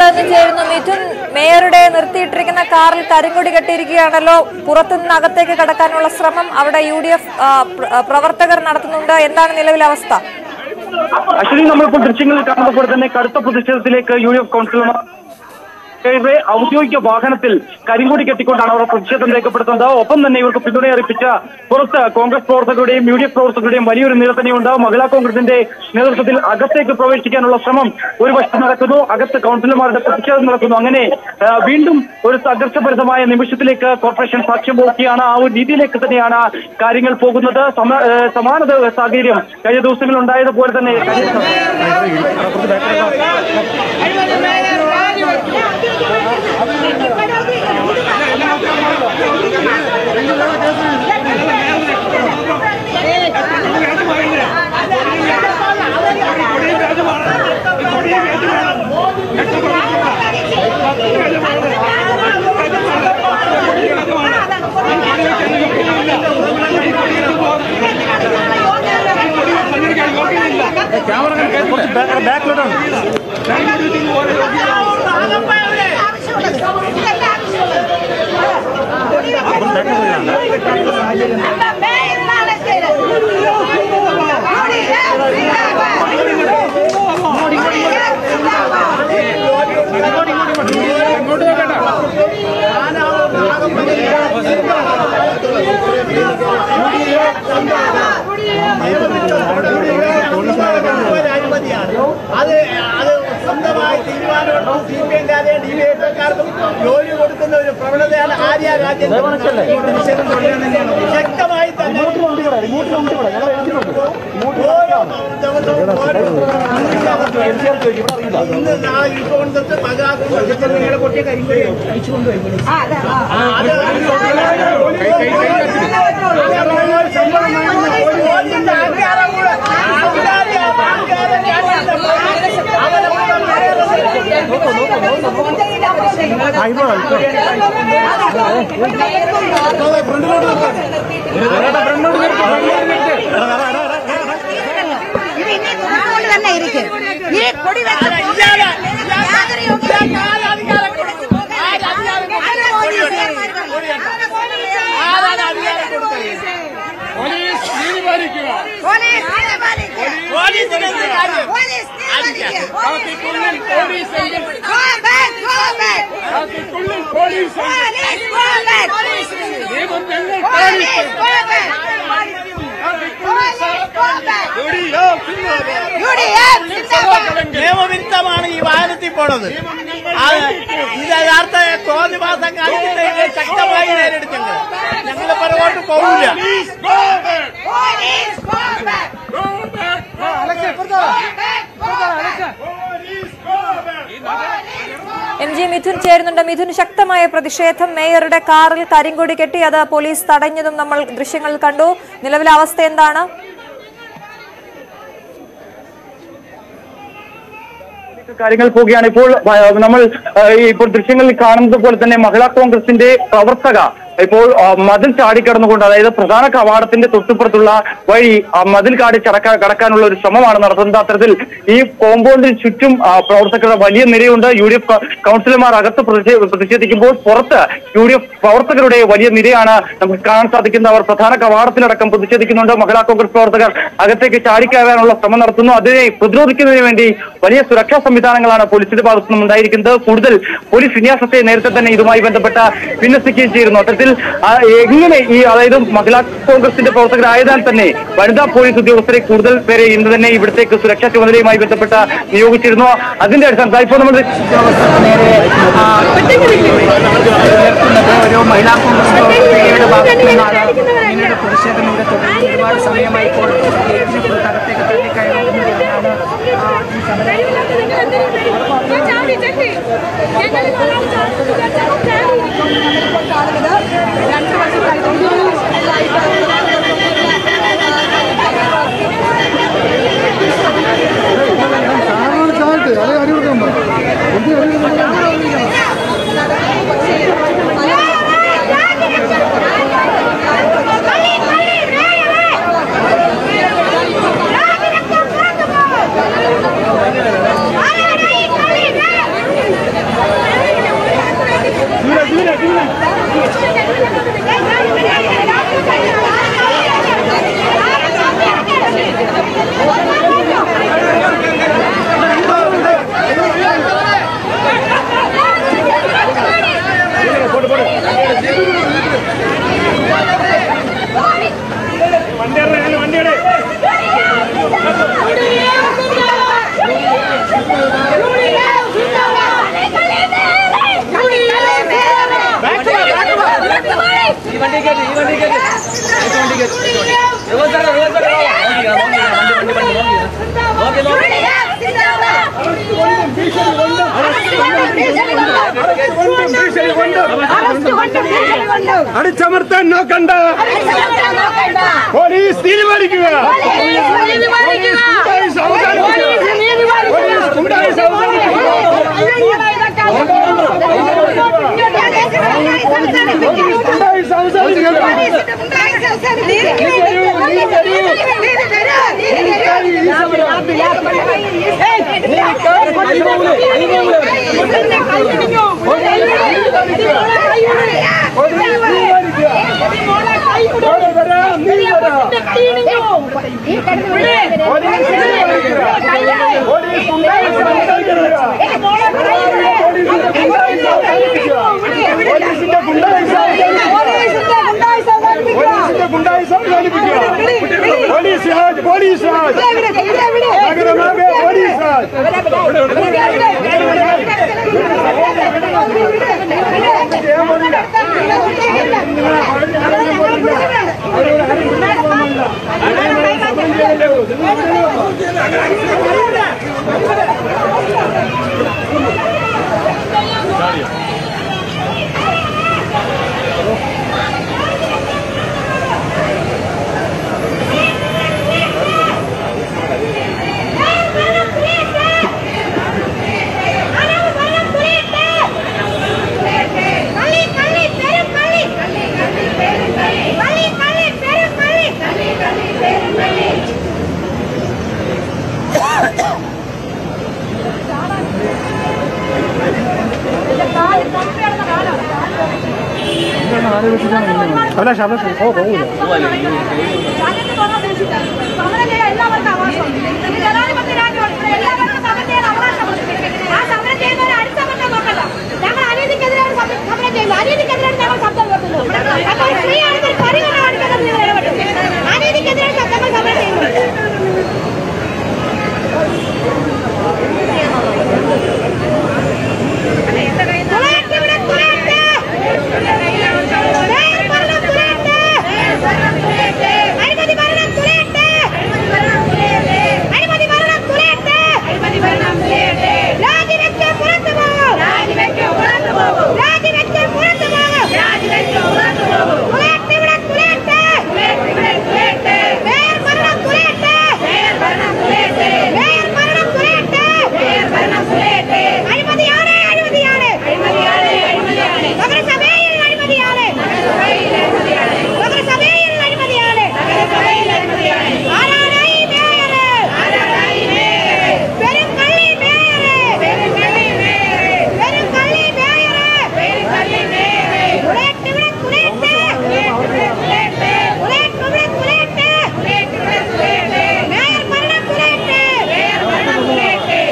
നിന്ന് ചേരുന്നു മിഥുൻ മേയറുടെ നിർത്തിയിട്ടിരിക്കുന്ന കാറിൽ കരിങ്കൊടി കെട്ടിയിരിക്കുകയാണല്ലോ പുറത്തുനിന്ന് അകത്തേക്ക് കടക്കാനുള്ള ശ്രമം അവിടെ യു ഡി എഫ് പ്രവർത്തകർ നടത്തുന്നുണ്ട് എന്താണ് നിലവിലെ അവസ്ഥ അശ്വിനി നമ്മളിപ്പോൾ ദൃശ്യങ്ങളിൽ കാണുന്ന പോലെ തന്നെ കടുത്ത പ്രതിഷേധത്തിലേക്ക് യു ഡി എഫ് കൗൺസിലർമാർ യുടെ ഔദ്യോഗിക വാഹനത്തിൽ കരിങ്കൊടി കെട്ടിക്കൊണ്ടാണ് അവർ പ്രതിഷേധം രേഖപ്പെടുത്തുന്നത് ഒപ്പം തന്നെ ഇവർക്ക് പിന്തുണ അറിയിപ്പിച്ച പുറത്ത് കോൺഗ്രസ് പ്രവർത്തകരുടെയും യു ഡി എഫ് പ്രവർത്തകരുടെയും വലിയൊരു നിര തന്നെയുണ്ട് മഹിളാ കോൺഗ്രസിന്റെ നേതൃത്വത്തിൽ അകത്തേക്ക് പ്രവേശിക്കാനുള്ള ശ്രമം ഒരു വശത്ത് നടക്കുന്നു അകത്ത് കൗൺസിലർമാരുടെ പ്രതിഷേധം നടക്കുന്നു അങ്ങനെ ആ, വീണ്ടും ഒരു സംഘർഷഭരിതമായ നിമിഷത്തിലേക്ക് കോർപ്പറേഷൻ സാക്ഷ്യം വഹിക്കുകയാണ് ആ ഒരു രീതിയിലേക്ക് തന്നെയാണ് കാര്യങ്ങൾ പോകുന്നത് സമ- ഏ, സമാന സാഹചര്യം കഴിഞ്ഞ ദിവസങ്ങളിൽ ഉണ്ടായതുപോലെ തന്നെ കഴിഞ്ഞ അത് അത് സ്വന്തമായി തീരുമാനമെടുത്ത് സി പി എംകാരെ ഡി വൈ എഫ് കാർക്കും ജോലി കൊടുക്കുന്ന ഒരു പ്രവണതയാണ് ആര്യ രാജ്യം ശക്തമായി തന്നെ ഓരോ ദിവസവും ഓരോ ഇന്ന് നാളെ ഇപ്പോൾ തൊട്ട് മകാകും കൊട്ടിയ കരിങ്കൊടി അടിച്ചുകൊണ്ടുപോയി ഇത് ഇനി തുറന്നുകൊണ്ട് തന്നെ ഇരിക്കും ഈ കൊടി വെച്ച് പോകാൻ യാതൊരു യോഗ്യതയും നിയമവിരുദ്ധമാണ് ഈ വാഹനത്തിൽ പോണത് അത് ഇത് യഥാർത്ഥ തോന്നിവാസം കാണിച്ചിട്ട് ശക്തമായി നേരിടുന്നുണ്ട് ഞങ്ങൾ പുറകോട്ട് പോകില്ല എം ജി മിഥുൻ ചേരുന്നുണ്ട് മിഥുൻ ശക്തമായ പ്രതിഷേധം മേയറുടെ കാറിൽ കരിങ്കൊടി കെട്ടി അത് പോലീസ് തടഞ്ഞതും നമ്മൾ ദൃശ്യങ്ങളിൽ കണ്ടു നിലവിലെ അവസ്ഥ എന്താണ് കാര്യങ്ങൾ പോവുകയാണ് ഇപ്പോൾ ആ, നമ്മൾ ആ, ഈ ഇപ്പോൾ ദൃശ്യങ്ങളിൽ കാണുന്നത് പോലെ തന്നെ മഹിളാ കോൺഗ്രസിന്റെ പ്രവർത്തക ഇപ്പോൾ ആ, മതിൽ ചാടിക്കടന്നുകൊണ്ട് അതായത് പ്രധാന കവാടത്തിന്റെ തൊട്ടുപുറത്തുള്ള വഴി ആ, മതിൽ കാടി ചടക്കാ കടക്കാനുള്ള ഒരു ശ്രമമാണ് നടത്തുന്നത് അത്തരത്തിൽ ഈ കോമ്പൗണ്ടിന് ചുറ്റും ആ, പ്രവർത്തകരുടെ വലിയ നിരയുണ്ട് യു ഡി എഫ് കൗൺസിലർമാർ അകത്ത് പ്രതിഷേ- പ്രതിഷേധിക്കുമ്പോൾ പുറത്ത് യു ഡി എഫ് പ്രവർത്തകരുടെ വലിയ നിരയാണ് നമുക്ക് കാണാൻ സാധിക്കുന്നത് അവർ പ്രധാന കവാടത്തിലടക്കം പ്രതിഷേധിക്കുന്നുണ്ട് മഹിളാ കോൺഗ്രസ് പ്രവർത്തകർ അകത്തേക്ക് ചാടിക്കയറാനുള്ള ശ്രമം നടത്തുന്നു അതിനെ പ്രതിരോധിക്കുന്നതിന് വേണ്ടി വലിയ സുരക്ഷാ സംവിധാനങ്ങളാണ് പോലീസിന്റെ ഭാഗത്തു നിന്നും ഉണ്ടായിരിക്കുന്നത് കൂടുതൽ പോലീസ് വിന്യാസത്തെ നേരത്തെ തന്നെ ഇതുമായി ബന്ധപ്പെട്ട വിന്യസിക്കുകയും ചെയ്യുന്നു അത്തരത്തിൽ ആ, എങ്ങനെ ഈ അതായത് മഹിളാ കോൺഗ്രസിന്റെ പ്രവർത്തകരായതാൽ തന്നെ വനിതാ പോലീസ് ഉദ്യോഗസ്ഥരെ കൂടുതൽ പേരെ ഇന്ന് തന്നെ ഇവിടത്തേക്ക് സുരക്ഷാ ചുമതലയുമായി ബന്ധപ്പെട്ട നിയോഗിച്ചിരുന്നു അതിന്റെ അടിസ്ഥാനത്തിൽ ഇപ്പോൾ നമ്മൾ ഒരു മഹിളാ കോൺഗ്രസ് പ്രവർത്തകരുടെ ഭാഗത്തു നിന്നാണ് ഇങ്ങനെയൊരു പ്രതിഷേധം ഇവിടെ തുടങ്ങി ഒരുപാട് സമയമായി ഇപ്പോൾ ഗേറ്റിന് പുറത്തകത്തേക്ക് തള്ളിക്കയറുന്നതാണ് ഈ സമരം Yeah. അടിച്ചമർത്താൻ നോക്കണ്ട പോലീസ് തീരുമാനിക്കുക പോലീസ് അവസാനിപ്പിക്കുക പോലീസ് ഗുണ്ടായിസം ഗുണ്ടായിസം അവസാനിപ്പിക്കുക പോലീസ് ഗുണ്ടായിസം അവസാനിപ്പിക്കുക പോലീസിന്റെ ഗുണ്ടായിസം പോലീസിന്റെ ഗുണ്ടായിസം അവസാനിപ്പിക്കുക പോലീസ് രാജ് പോലീസ് രാജ് നഗരമാകെ പോലീസ് രാജ് അല്ല ശബ്ദം ഓ പോകൂല എല്ലാവർക്കും അവകാശമുണ്ട് ജനാധിപത്യ രാജ്യമാണ് ഇവിടെ എല്ലാവർക്കും സമരം ചെയ്യാൻ അവകാശമുണ്ട് ആ സമരം ചെയ്യുന്നവരെ അടിച്ചമർത്താൻ നോക്കണ്ട ഞങ്ങൾ അനീതിക്കെതിരാണ് സമരം സമരം ചെയ്യുന്നത് അനീതിക്കെതിരാണ് ഞങ്ങൾ ശബ്ദം ഉയർത്തുന്നത് അപ്പോൾ ഒരു സ്ത്രീയാണെങ്കിൽ പരിഗണന കാണിക്കുന്നത് നിങ്ങൾ ഇടപെട്ടു അനീതിക്കെതിരാണ് ശബ്ദങ്ങൾ സമരം ചെയ്യുന്നത് തുളയട്ടെ ഇവിടെ തുളയട്ടെ നേർ ഭരണം തുളയട്ടെ അഴിമതി ഭരണം തുളയട്ടെ അഴിമതി ഭരണം തുളയട്ടെ രാജിവെച്ച് പുറത്തു പോകും രാജിവെച്ച് പുറത്തു പോകും തുളയട്ടെ ഇവിടെ തുളയട്ടെ നേർ ഭരണം തുളയട്ടെ നേർ ഭരണം തുളയട്ടെ അഴിമതിയാണ് അഴിമതിയാണ് നഗരസഭയിൽ അഴിമതിയാണ് നഗരസഭയിൽ അഴിമതിയാണ് ആരാണ് ഈ മേയറ്? പെരുങ്കള്ളി മേയറ്. പെരുങ്കള്ളി മേയറ്. തുളയട്ടെ ഇവിടെ തുളയട്ടെ. തുളയട്ടെ ഇവിടെ തുളയട്ടെ. മേയർ ഭരണം തുളയട്ടെ. മേയർ ഭരണം തുളയട്ടെ.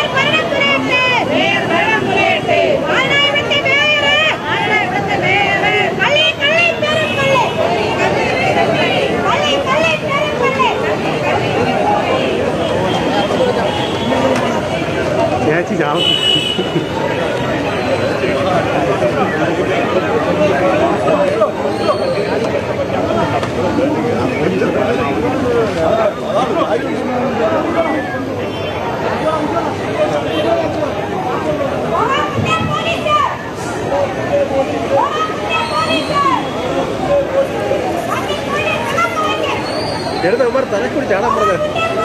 ആരാണ് ഇവിടുത്തെ മേയറ്? കള്ളി, കള്ളി, പെരുങ്കള്ളി. കള്ളി, കള്ളി, പെരുങ്കള്ളി. ചേച്ചി ചാവും ഓണത്തിന്റെ പോലീസ്. ഓണത്തിന്റെ പോലീസ്. വണ്ടിക്കുള്ളിൽ കിടന്നു വയ്ക്ക്. എടുത്ത് അവന്മാർ തലക്കുടി ചാടാൻ പറഞ്ഞത്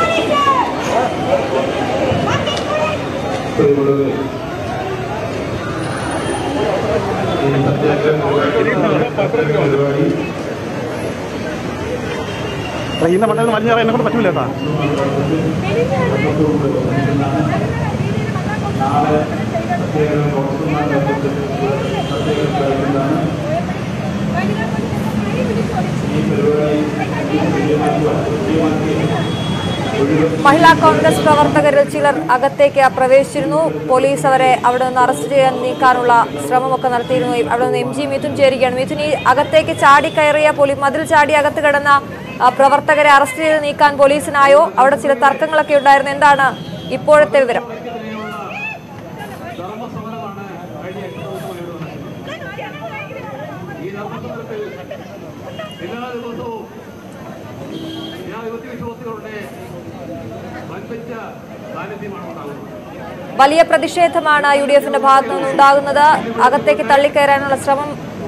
പ്രിയമുള്ളവരെ, ഈ സത്യാഗ്രഹ പരിപാടി ട്രെയിനിന്റെ മണ്ടയിൽ നിന്ന് വലിഞ്ഞാറാൻ എന്നെ കൊണ്ട് പറ്റൂല കേട്ടാ നാളെ സത്യാഗ്രഹം ഡോക്ടർമാർ സത്യാഗ്രഹം കഴിക്കുന്നതാണ് ഈ പരിപാടി വിജയമാക്കുവാൻ വിജയമാക്കി മഹിളാ കോൺഗ്രസ് പ്രവർത്തകരിൽ ചിലർ അകത്തേക്ക് പ്രവേശിച്ചിരുന്നു പോലീസ് അവരെ അവിടെ നിന്ന് അറസ്റ്റ് ചെയ്യാൻ നീക്കാനുള്ള ശ്രമമൊക്കെ നടത്തിയിരുന്നു അവിടെ നിന്ന് എം ജി മിഥുൻ ചേരുകയാണ് മിഥുൻ ഈ അകത്തേക്ക് ചാടി കയറിയ പോലീസ് മതിൽ ചാടി അകത്ത് കിടന്ന ആ, പ്രവർത്തകരെ അറസ്റ്റ് ചെയ്ത് നീക്കാൻ പോലീസിനായോ അവിടെ ചില തർക്കങ്ങളൊക്കെ ഉണ്ടായിരുന്നു എന്താണ് ഇപ്പോഴത്തെ വിവരം എല്ലാ ദിവസവും ജനാധിപത്യ വിശ്വാസികളുടെ വൻപിച്ച സാന്നിധ്യമാണ് ഉണ്ടാകുന്നത് വലിയ പ്രതിഷേധമാണ് യു ഡി എഫിന്റെ ഭാഗത്തു നിന്നുണ്ടാകുന്നത് അകത്തേക്ക് തള്ളിക്കയറാനുള്ള ശ്രമം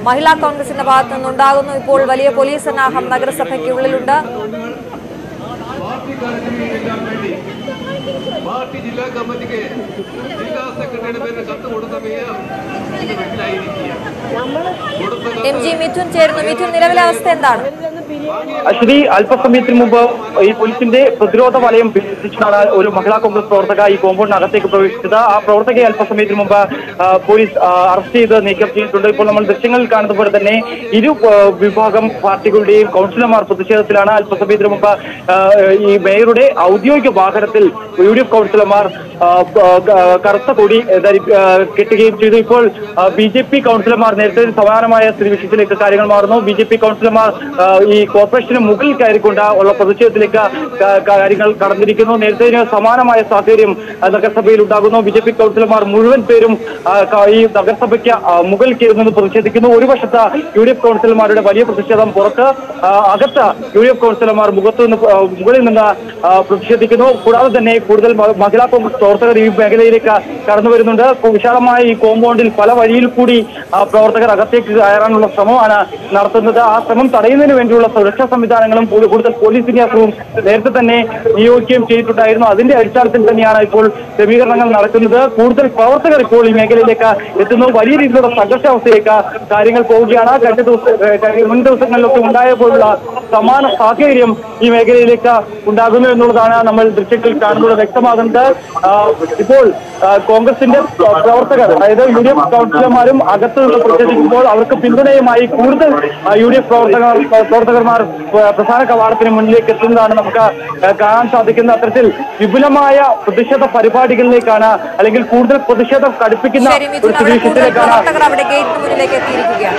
മഹിളാ കോൺഗ്രസിന്റെ ഭാഗത്തു നിന്നുണ്ടാകുന്നു ഇപ്പോൾ വലിയ പോലീസ് സന്നാഹം നഗരസഭയ്ക്കുള്ളിലുണ്ട് പാർട്ടിക്കാർക്ക് എല്ലാം വേണ്ടി പാർട്ടി ജില്ലാ കമ്മിറ്റിക്ക് ജില്ലാ സെക്രട്ടറിയുടെ പേരിൽ കത്ത് കൊടുത്ത മേയർ ഇത് മനസ്സിലായിരിക്കുക കൊടുത്ത എം ജി മിഥുൻ ചേരുന്നു മിഥുൻ നിലവിലെ അവസ്ഥ എന്താണ് അശ്വതി അല്പസമയത്തിന് മുമ്പ് ഈ പോലീസിന്റെ പ്രതിരോധ വലയം ഭേദിച്ചാണ് ഒരു മഹിളാ കോൺഗ്രസ് പ്രവർത്തക ഈ കോമ്പൗണ്ടിനകത്തേക്ക് പ്രവേശിച്ചത് ആ പ്രവർത്തകയെ അല്പസമയത്തിന് മുമ്പ് ആ, പോലീസ് ആ, അറസ്റ്റ് ചെയ്ത് നീക്കം ചെയ്തിട്ടുണ്ട് ഇപ്പോൾ നമ്മൾ ദൃശ്യങ്ങളിൽ കാണുന്ന പോലെ തന്നെ ഇരു ആ, വിഭാഗം പാർട്ടികളുടെയും കൗൺസിലർമാർ പ്രതിഷേധത്തിലാണ് അല്പസമയത്തിന് മുമ്പ് ആ, ഈ മേയറുടെ ഔദ്യോഗിക വാഹനത്തിൽ യു ഡി എഫ് കൗൺസിലർമാർ ആ, ആ, കറുത്ത കൊടി ധരി- ആ, കെട്ടുകയും ചെയ്തു ഇപ്പോൾ ബി ജെ പി കൗൺസിലർമാർ നേരത്തെ സമാനമായ സ്ഥിതിവിശേഷത്തിലേക്ക് കാര്യങ്ങൾ മാറുന്നു ബി ജെ പി കൗൺസിലർമാർ ആ, ഈ കോർപ്പറേഷന് മുകളിൽ കയറിക്കൊണ്ട് ഉള്ള പ്രതിഷേധത്തിലേക്ക് ക- കാര്യങ്ങൾ കടന്നിരിക്കുന്നു നേരത്തെ സമാനമായ സാഹചര്യം ആ, നഗരസഭയിൽ ഉണ്ടാകുന്നു ബി ജെ പി കൗൺസിലർമാർ മുഴുവൻ പേരും ആ, ക- ഈ നഗരസഭയ്ക്ക് ആ, മുകളിൽ കയറി നിന്ന് പ്രതിഷേധിക്കുന്നു ഒരു വശത്ത് യു ഡി എഫ് കൗൺസിലർമാരുടെ വലിയ പ്രതിഷേധം പുറത്ത് ആ, അകത്ത് യു ഡി എഫ് കൗൺസിലർമാർ മുഖത്ത് നിന്ന് ആ, മുകളിൽ നിന്ന് ആ, പ്രതിഷേധിക്കുന്നു കൂടാതെ തന്നെ കൂടുതൽ മ- മഹിളാ കോൺഗ്രസ് പ്രവർത്തകർ ഈ മേഖലയിലേക്ക് കടന്നു വരുന്നുണ്ട് കു- വിശാലമായ ഈ കോമ്പൗണ്ടിൽ പല വഴിയിൽ കൂടി ആ, പ്രവർത്തകർ അകത്തേക്ക് കയറാനുള്ള ശ്രമമാണ് നടത്തുന്നത് ആ ശ്രമം തടയുന്നതിന് വേണ്ടിയുള്ള സുരക്ഷാ സംവിധാനങ്ങളും കൂ- കൂടുതൽ പോലീസ് വിന്യാസവും നേരത്തെ തന്നെ നിയോഗിക്കുകയും ചെയ്തിട്ടുണ്ടായിരുന്നു അതിന്റെ അടിസ്ഥാനത്തിൽ തന്നെയാണ് ഇപ്പോൾ ക്രമീകരണങ്ങൾ നടക്കുന്നത് കൂടുതൽ പ്രവർത്തകർ ഇപ്പോൾ ഈ മേഖലയിലേക്ക് എത്തുന്നു വലിയ രീതിയിലുള്ള സംഘർഷാവസ്ഥയിലേക്ക് കാര്യങ്ങൾ പോവുകയാണ് കഴിഞ്ഞ ദിവസം ഏഹ്, കഴിഞ്ഞ മുൻ ദിവസങ്ങളിലൊക്കെ ഉണ്ടായ പോലുള്ള സമാന സാഹചര്യം ഈ മേഖലയിലേക്ക് ഉണ്ടാകുന്നു എന്നുള്ളതാണ് നമ്മൾ ദൃശ്യത്തിൽ കാണുന്നത് വ്യക്തമാകുന്നത് ആ, ഇപ്പോൾ ആ, കോൺഗ്രസിന്റെ പ്ര- പ്രവർത്തകർ അതായത് യു ഡി എഫ് കൗൺസിലർമാരും അകത്ത് നിന്ന് പ്രതിഷേധിക്കുമ്പോൾ അവർക്ക് പിന്തുണയുമായി കൂടുതൽ ആ, യു ഡി എഫ് പ്രവർത്തകർ പ്രവർത്തകന്മാർ പ- പ്രധാന കവാടത്തിന് മുന്നിലേക്ക് എത്തുന്നതാണ് നമുക്ക് ആ, കാണാൻ സാധിക്കുന്നത് അത്തരത്തിൽ വിപുലമായ പ്രതിഷേധ പരിപാടികളിലേക്കാണ് അല്ലെങ്കിൽ കൂടുതൽ പ്രതിഷേധം കടുപ്പിക്കുന്ന ശരി ഒരു മിഥുൻ അവിടെ കൂടുതൽ സ്ഥിതിവിശേഷത്തിലേക്കാണ് പ്രവർത്തകർ അവിടെ ഗേറ്റിന് മുന്നിലേക്ക് എത്തിയിരിക്കുകയാണ്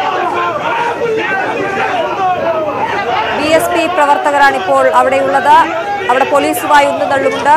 ബി എസ് പി പ്രവർത്തകരാണ് ഇപ്പോൾ അവിടെയുള്ളത് അവിടെ പോലീസുമായി ഉന്തും തള്ളുമുണ്ട്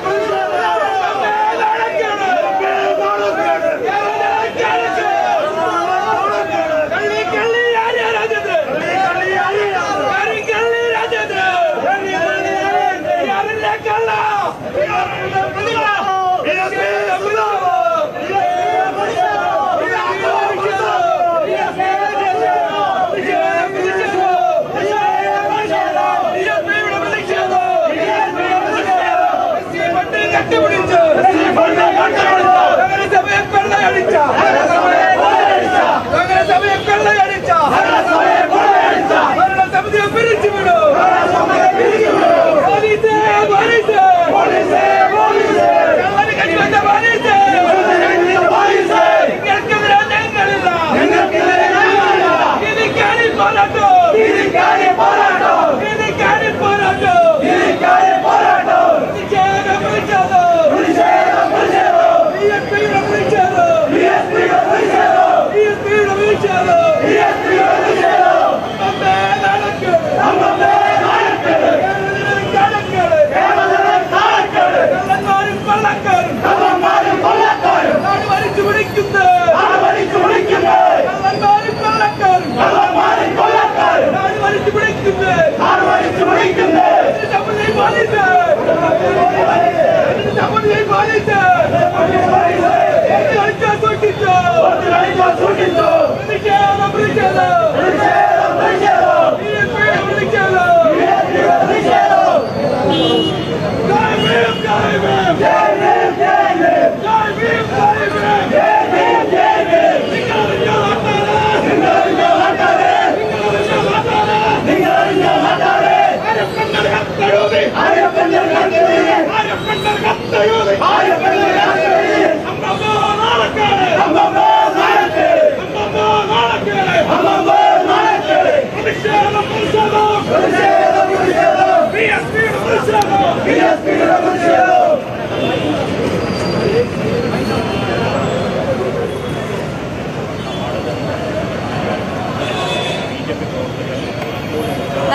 ¡Vamos!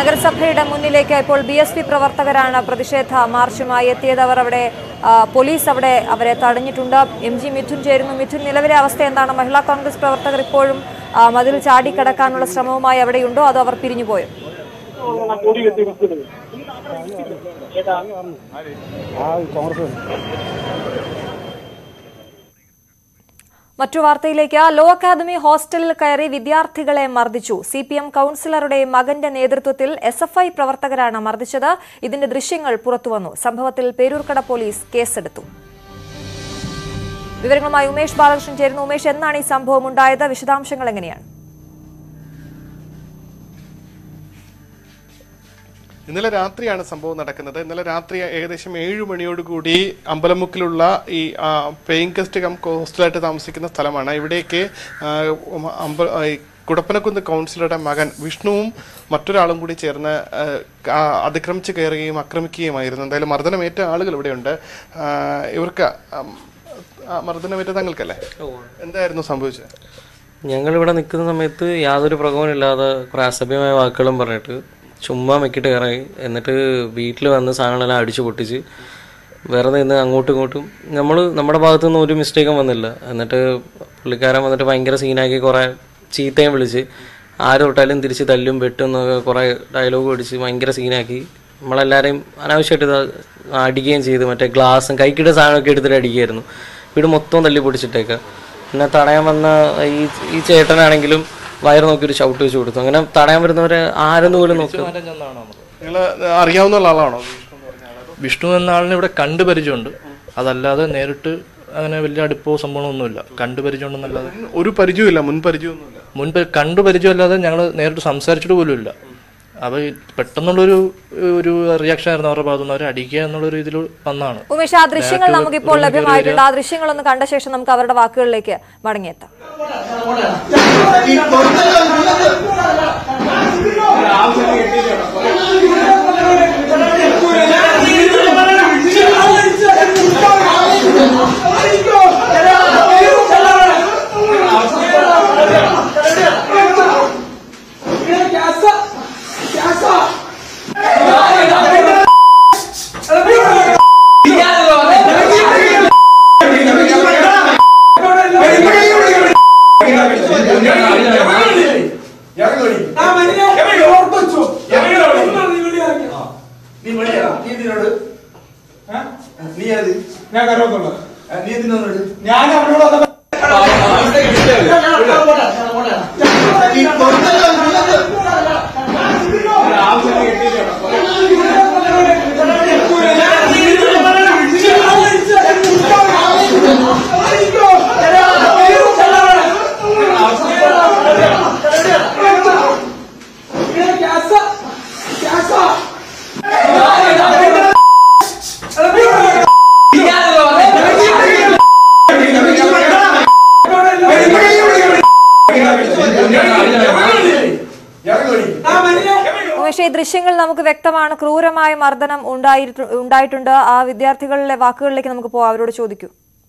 നഗരസഭയുടെ മുന്നിലേക്ക് ഇപ്പോൾ ബി എസ് പി പ്രവർത്തകരാണ് പ്രതിഷേധ മാർച്ചുമായി എത്തിയത് അവർ അവിടെ ആ, പോലീസ് അവിടെ അവരെ തടഞ്ഞിട്ടുണ്ട് എം ജി മിഥുൻ ചേരുന്നു മിഥുൻ നിലവിലെ അവസ്ഥ എന്താണ് മഹിളാ കോൺഗ്രസ് പ്രവർത്തകർ ഇപ്പോഴും ആ, മതിൽ ചാടിക്കടക്കാനുള്ള ശ്രമവുമായി അവിടെയുണ്ടോ അതോ അവർ പിരിഞ്ഞുപോയോ ആ കോൺഗ്രസ് മറ്റു വാർത്തയിലേക്ക് ലോ അക്കാദമി ഹോസ്റ്റലിൽ കയറി വിദ്യാർത്ഥികളെ മർദ്ദിച്ചു സി പി എം കൌൺസിലറുടെ മകന്റെ നേതൃത്വത്തിൽ എസ് എഫ് ഐ പ്രവർത്തകരാണ് മർദ്ദിച്ചത് ഇതിന്റെ ദൃശ്യങ്ങൾ പുറത്തുവന്നു സംഭവത്തിൽ പേരൂർക്കട പോലീസ് കേസെടുത്തു വിവരങ്ങളുമായി ഉമേഷ് ബാലകൃഷ്ണൻ ചേരുന്നു ഉമേഷ് എന്നാണ് ഈ സംഭവം ഉണ്ടായത് വിശദാംശങ്ങൾ എങ്ങനെയാണ് ഇന്നലെ രാത്രിയാണ് സംഭവം നടക്കുന്നത് ഇന്നലെ രാത്രി ഏകദേശം ഏഴു മണിയോടുകൂടി അമ്പലമുക്കിലുള്ള ഈ പേയിങ് ഗസ്റ്റ് കം ഹോസ്റ്റലായിട്ട് താമസിക്കുന്ന സ്ഥലമാണ് ഇവിടേക്ക് ആ, ഉം, അമ്പ ആ, ഈ കുടപ്പനക്കുന്ന് കൗൺസിലറുടെ മകൻ വിഷ്ണുവും മറ്റൊരാളും കൂടി ചേർന്ന് ആ, ആ, അതിക്രമിച്ച് കയറുകയും ആക്രമിക്കുകയുമായിരുന്നു എന്തായാലും മർദ്ദനമേറ്റ ആളുകൾ ഇവിടെയുണ്ട് ആ, ഇവർക്ക് ഉം, ആ, മർദ്ദനമേറ്റ താങ്കൾക്കല്ലേ എന്തായിരുന്നു സംഭവിച്ചത് ഞങ്ങളിവിടെ നിൽക്കുന്ന സമയത്ത് യാതൊരു പ്രകോപനമില്ലാതെ കുറേ അസഭ്യമായ വാക്കുകളും പറഞ്ഞിട്ട് ചുമ്മാ മെക്കിട്ട് കയറി എന്നിട്ട് വീട്ടിൽ വന്ന് സാധനങ്ങളെല്ലാം അടിച്ചു പൊട്ടിച്ച് വെറുതെ നിന്ന് അങ്ങോട്ടും ഇങ്ങോട്ടും നമ്മൾ നമ്മുടെ ഭാഗത്തു നിന്ന് ഒരു മിസ്റ്റേക്കും വന്നില്ല എന്നിട്ട് പുള്ളിക്കാരൻ വന്നിട്ട് ഭയങ്കര സീനാക്കി കുറേ ചീത്തയും വിളിച്ച് ആര് തൊട്ടാലും തിരിച്ച് തല്ലും വെട്ടും എന്നൊക്കെ കുറേ ഡയലോഗ് അടിച്ച് ഭയങ്കര സീനാക്കി നമ്മളെല്ലാവരെയും അനാവശ്യമായിട്ട് ഇത് അടിക്കുകയും ചെയ്തു മറ്റേ ഗ്ലാസും കൈക്കിട്ട സാധനമൊക്കെ എടുത്തിട്ട് അടിക്കുകയായിരുന്നു വീട് മൊത്തം തല്ലി പൊടിച്ചിട്ടേക്ക പിന്നെ തടയാൻ വന്ന ഈ ഈ ചേട്ടനാണെങ്കിലും വയറ് നോക്കി ഒരു ചവിട്ട് വെച്ച് കൊടുത്തു അങ്ങനെ തടയാൻ വരുന്നവരെ ആരെന്ന് പോലും നോക്കുക നിങ്ങൾ അറിയാവുന്ന ആളാണോ വിഷ്ണു എന്ന ആളിനെ ഇവിടെ കണ്ടു പരിചയമുണ്ട് അതല്ലാതെ നേരിട്ട് അങ്ങനെ വലിയ അടുപ്പോ സംഭവമൊന്നുമില്ല കണ്ടു പരിചയമുണ്ടെന്നല്ലാതെ ഒരു പരിചയമില്ല മുൻ പരിചയമൊന്നുമില്ല മുൻപ് കണ്ടു പരിചയമല്ലാതെ ഞങ്ങൾ നേരിട്ട് സംസാരിച്ചിട്ട് പോലും ഇല്ല അപ്പോൾ ഈ പെട്ടെന്നുള്ളൊരു ഒരു റിയാക്ഷൻ ആയിരുന്നു അവരുടെ ഭാഗത്തു നിന്ന് അവരെ അടിക്കുക എന്നുള്ളൊരു ഇതിൽ വന്നാണ് ഉമേഷ് ആ ദൃശ്യങ്ങൾ നമുക്കിപ്പോൾ ലഭ്യമായിട്ടുണ്ട് ആ ദൃശ്യങ്ങളൊന്ന് കണ്ട ശേഷം നമുക്ക് അവരുടെ വാക്കുകളിലേക്ക് മടങ്ങിയെത്താം ഞാൻ കരുവത്തുള്ള ഞാൻ അവരോട് ഉമേഷ് ഈ ദൃശ്യങ്ങൾ നമുക്ക് വ്യക്തമാണ് ക്രൂരമായ മർദ്ദനം ഉണ്ടായിട്ട് ഉണ്ടായിട്ടുണ്ട് ആ വിദ്യാർത്ഥികളുടെ വാക്കുകളിലേക്ക് നമുക്ക് പോവാം അവരോട് ചോദിക്കൂ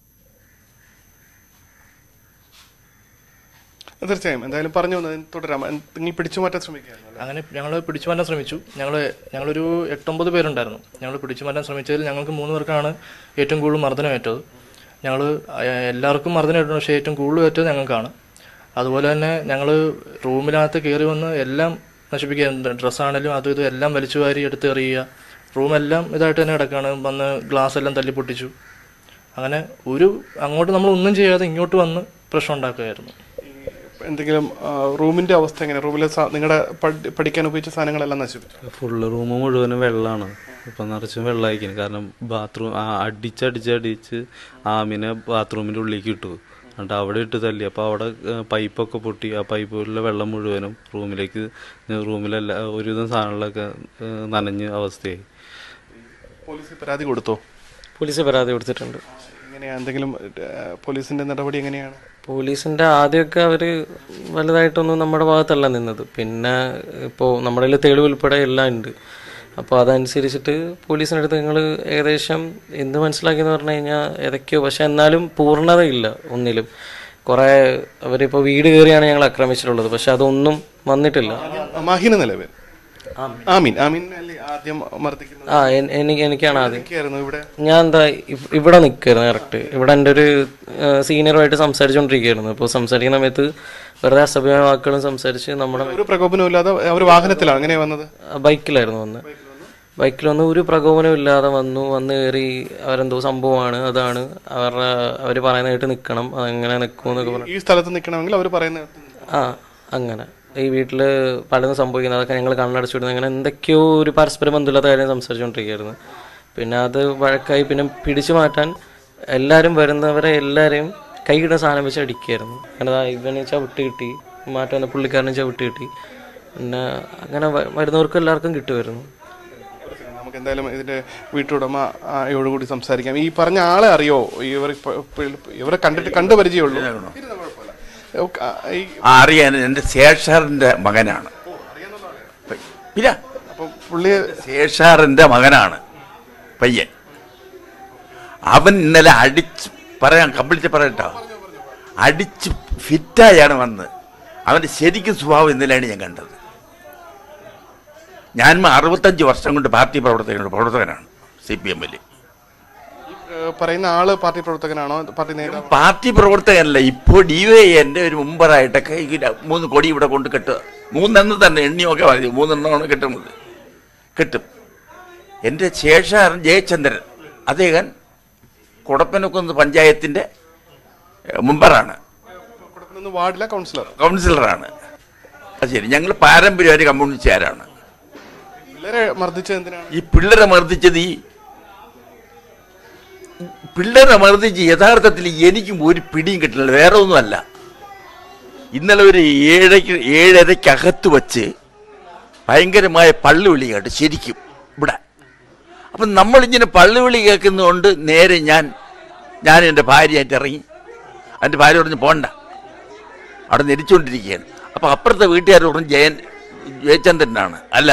തീർച്ചയായും എന്തായാലും പറഞ്ഞു വന്നത് തുടരാം നിങ്ങൾ പിടിച്ചു മാറ്റാൻ ശ്രമിക്കുകയായിരുന്നു അങ്ങനെ ഞങ്ങൾ പിടിച്ചു മാറ്റാൻ ശ്രമിച്ചു ഞങ്ങൾ ഞങ്ങളൊരു എട്ടൊമ്പത് പേരുണ്ടായിരുന്നു ഞങ്ങൾ പിടിച്ചു മാറ്റാൻ ശ്രമിച്ചതിൽ ഞങ്ങൾക്ക് മൂന്ന് പേർക്കാണ് ഏറ്റവും കൂടുതൽ മർദ്ദനമേറ്റത് ഞങ്ങൾ എല്ലാവർക്കും മർദ്ദനമേറ്റു പക്ഷേ ഏറ്റവും കൂടുതൽ ഏറ്റത് ഞങ്ങൾക്കാണ് അതുപോലെ തന്നെ ഞങ്ങൾ റൂമിനകത്ത് കയറി വന്ന് എല്ലാം നശിപ്പിക്കുക ഡ്രസ്സാണെങ്കിലും അതും ഇതും എല്ലാം വലിച്ചു വാരി എടുത്ത് എറിയുക റൂമെല്ലാം ഇതായിട്ട് തന്നെ കിടക്കുകയാണ് വന്ന് ഗ്ലാസ് എല്ലാം തല്ലി പൊട്ടിച്ചു അങ്ങനെ ഒരു അങ്ങോട്ട് നമ്മൾ ഒന്നും ചെയ്യാതെ ഇങ്ങോട്ട് വന്ന് പ്രശ്നം ഉണ്ടാക്കുകയായിരുന്നു എന്തെങ്കിലും ആ, റൂമിന്റെ അവസ്ഥ എങ്ങനെ റൂമിലെ സാ- നിങ്ങളുടെ പഠി- പഠിക്കാൻ ഉപയോഗിച്ച സാധനങ്ങളെല്ലാം നശിപ്പിച്ചു ഫുള്ള് റൂം മുഴുവനും വെള്ളമാണ് ഇപ്പം നിറച്ചും വെള്ളമായിരിക്കും കാരണം ബാത്റൂം അടിച്ചടിച്ചടിച്ച് ആമിനെ ബാത്റൂമിൻ്റെ ഉള്ളിലേക്ക് ഇട്ടു എന്നിട്ട് അവിടെ ഇട്ട് തല്ലി അപ്പോൾ അവിടെ ഏഹ്, പൈപ്പൊക്കെ പൊട്ടി ആ പൈപ്പിലെ വെള്ളം മുഴുവനും റൂമിലേക്ക് റൂമിലെല്ലാം ഒരുവിധം സാധനങ്ങളൊക്കെ ഏഹ്, നനഞ്ഞ അവസ്ഥയായി പോലീസ് പരാതി കൊടുത്തോ പോലീസ് പരാതി കൊടുത്തിട്ടുണ്ട് എങ്ങനെയാ എന്തെങ്കിലും ആ, പോലീസിന്റെ നടപടി എങ്ങനെയാണ് പോലീസിന്റെ ആദ്യമൊക്കെ അവർ വലുതായിട്ടൊന്നും നമ്മുടെ ഭാഗത്തല്ല നിന്നത് പിന്നെ ഇപ്പോൾ നമ്മുടെ കയ്യിൽ തെളിവ് ഉൾപ്പെടെ എല്ലാം ഉണ്ട് അപ്പോൾ അതനുസരിച്ചിട്ട് പോലീസിനടുത്ത് ഞങ്ങൾ ഏകദേശം എന്ത് മനസ്സിലാക്കിയെന്ന് പറഞ്ഞു കഴിഞ്ഞാൽ ഏതൊക്കെയോ പക്ഷെ എന്നാലും പൂർണ്ണതയില്ല ഒന്നിലും കുറേ അവരിപ്പോൾ വീട് കയറിയാണ് ഞങ്ങൾ ആക്രമിച്ചിട്ടുള്ളത് പക്ഷെ അതൊന്നും വന്നിട്ടില്ല മാഹിന നിലവിൽ ആമീൻ ആമീൻ അല്ലേ ആദ്യം മർദ്ദിക്കുന്നത് ആ എൻ- എനിക്ക് എനിക്കാണ് ആദ്യം എനിക്കായിരുന്നു ഇവിടെ ഞാൻ എന്താ ഇവ്- ഇവിടെ നിൽക്കായിരുന്നു കറക്റ്റ് ഇവിടെ എൻ്റെ ഒരു സീനിയറുമായിട്ട് സംസാരിച്ചുകൊണ്ടിരിക്കുകയായിരുന്നു അപ്പോൾ സംസാരിക്കുന്ന സമയത്ത് വെറുതെ അസഭ്യമായ വാക്കുകളും സംസാരിച്ച് നമ്മുടെ ഒരു പ്രകോപനവും ഇല്ലാതെ അവർ വാഹനത്തിലാണ് അങ്ങനെ വന്നത് ബൈക്കിലായിരുന്നു വന്ന് ബൈക്കിൽ വന്ന് ഒരു പ്രകോപനവും ഇല്ലാതെ വന്നു വന്ന് കയറി അവരെന്തോ സംഭവമാണ് അതാണ് അവരുടെ അവർ പറയുന്നതായിട്ട് നിൽക്കണം അതങ്ങനെ നിൽക്കും എന്നൊക്കെ പറഞ്ഞു ഈ സ്ഥലത്ത് നിൽക്കണമെങ്കിൽ അവർ പറയുന്നത് ആ അങ്ങനെ ഈ വീട്ടിൽ പലതും സംഭവിക്കുന്നത് അതൊക്കെ ഞങ്ങൾ കണ്ണടച്ചുവിടുന്നത് അങ്ങനെ എന്തൊക്കെയോ ഒരു പരസ്പര ബന്ധമില്ലാത്ത കാര്യം സംസാരിച്ചുകൊണ്ടിരിക്കുകയായിരുന്നു പിന്നെ അത് വഴക്കായി പിന്നെ പിടിച്ചു മാറ്റാൻ എല്ലാവരും വരുന്നവരെ എല്ലാവരെയും കൈയിടുന്ന സാധനം വെച്ച് അടിക്കുകയായിരുന്നു അങ്ങനെ ദാ ഇവന് ചവിട്ട് കിട്ടി മാറ്റം വന്ന പുള്ളിക്കാരന് ചവിട്ട് കിട്ടി പിന്നെ അങ്ങനെ വ- വരുന്നവർക്കും എല്ലാവർക്കും കിട്ടുമായിരുന്നു നമുക്ക് എന്തായാലും ഇതിന്റെ വീട്ടുടമ ആയോടുകൂടി സംസാരിക്കാം ഈ പറഞ്ഞ ആളെ അറിയോ ഇവർ ഇപ്പ- ഇപ്പ- ഇവരെ കണ്ടിട്ട് കണ്ടു പരിചയമുള്ളൂ ആ, ഈ ആ, അറിയാൻ എൻ്റെ ശേഷാറിൻ്റെ മകനാണ് ഇല്ല അപ്പം പുള്ളി ശേഷാറിൻ്റെ മകനാണ് പയ്യൻ അവൻ ഇന്നലെ അടിച്ച് പറയാം കമ്പിളിച്ച് പറയട്ടോ അടിച്ച് ഫിറ്റായാണ് വന്നത് അവൻ്റെ ശരിക്കും സ്വഭാവം ഇന്നലെയാണ് ഞാൻ കണ്ടത് ഞാൻ അറുപത്തഞ്ച് വർഷം കൊണ്ട് പാർട്ടി പ്രവർത്തകനുണ്ട് പ്രവർത്തകനാണ് സി പി എമ്മിൽ ഏ, പറയുന്ന ആള് പാർട്ടി പ്രവർത്തകനാണോ പാർട്ടി നേതാവ് പാർട്ടി പ്രവർത്തകനല്ല ഇപ്പോൾ ഡി വൈ എൻ്റെ ഒരു മുമ്പറായിട്ടൊക്കെ ഈ ര- മൂന്ന് കൊടി ഇവിടെ കൊണ്ട് കെട്ടുക മൂന്നെണ്ണം തന്നെ എണ്ണിയൊക്കെ മതി മൂന്നെണ്ണമാണ് കെട്ടുന്നത് കിട്ടും എൻ്റെ ശേഷാരൻ ജയചന്ദ്രൻ അദ്ദേഹം കുടപ്പനക്കുന്ന് പഞ്ചായത്തിൻ്റെ ഏഹ്, മുമ്പറാണ് കൊടുക്കുന്ന വാർഡിലെ കൗൺസിലർ കൗൺസിലറാണ് അത് ശരി ഞങ്ങൾ പാരമ്പര്യമായിട്ട് കമ്മ്യൂണിസ്റ്റുകാരാണ് പിള്ളേരെ മർദ്ദിച്ചത് എന്തിനാണ് ഈ പിള്ളേരെ മർദ്ദിച്ചത് ഈ പിള്ളേരെ മർദ്ദിച്ച് യഥാർത്ഥത്തിൽ എനിക്കും ഒരു പിടിയും കിട്ടുന്നില്ല വേറെ ഒന്നുമല്ല ഇന്നലെ ഒരു ഏഴയ്ക്ക് ഏഴരയ്ക്കകത്ത് വച്ച് ഭയങ്കരമായ പള്ളുവിളി കേട്ട് ശരിക്കും ഇവിടെ അപ്പം നമ്മളിങ്ങനെ പള്ളുവിളി കേൾക്കുന്നതുകൊണ്ട് നേരെ ഞാൻ ഞാൻ എൻ്റെ ഭാര്യയായിട്ട് ഇറങ്ങി എൻ്റെ ഭാര്യ പറഞ്ഞ് പോണ്ട അവിടെ നിരിച്ചുകൊണ്ടിരിക്കുകയാണ് അപ്പം അപ്പുറത്തെ വീട്ടുകാർ പറഞ്ഞു ജയൻ ജയചന്ദ്രനാണ് അല്ല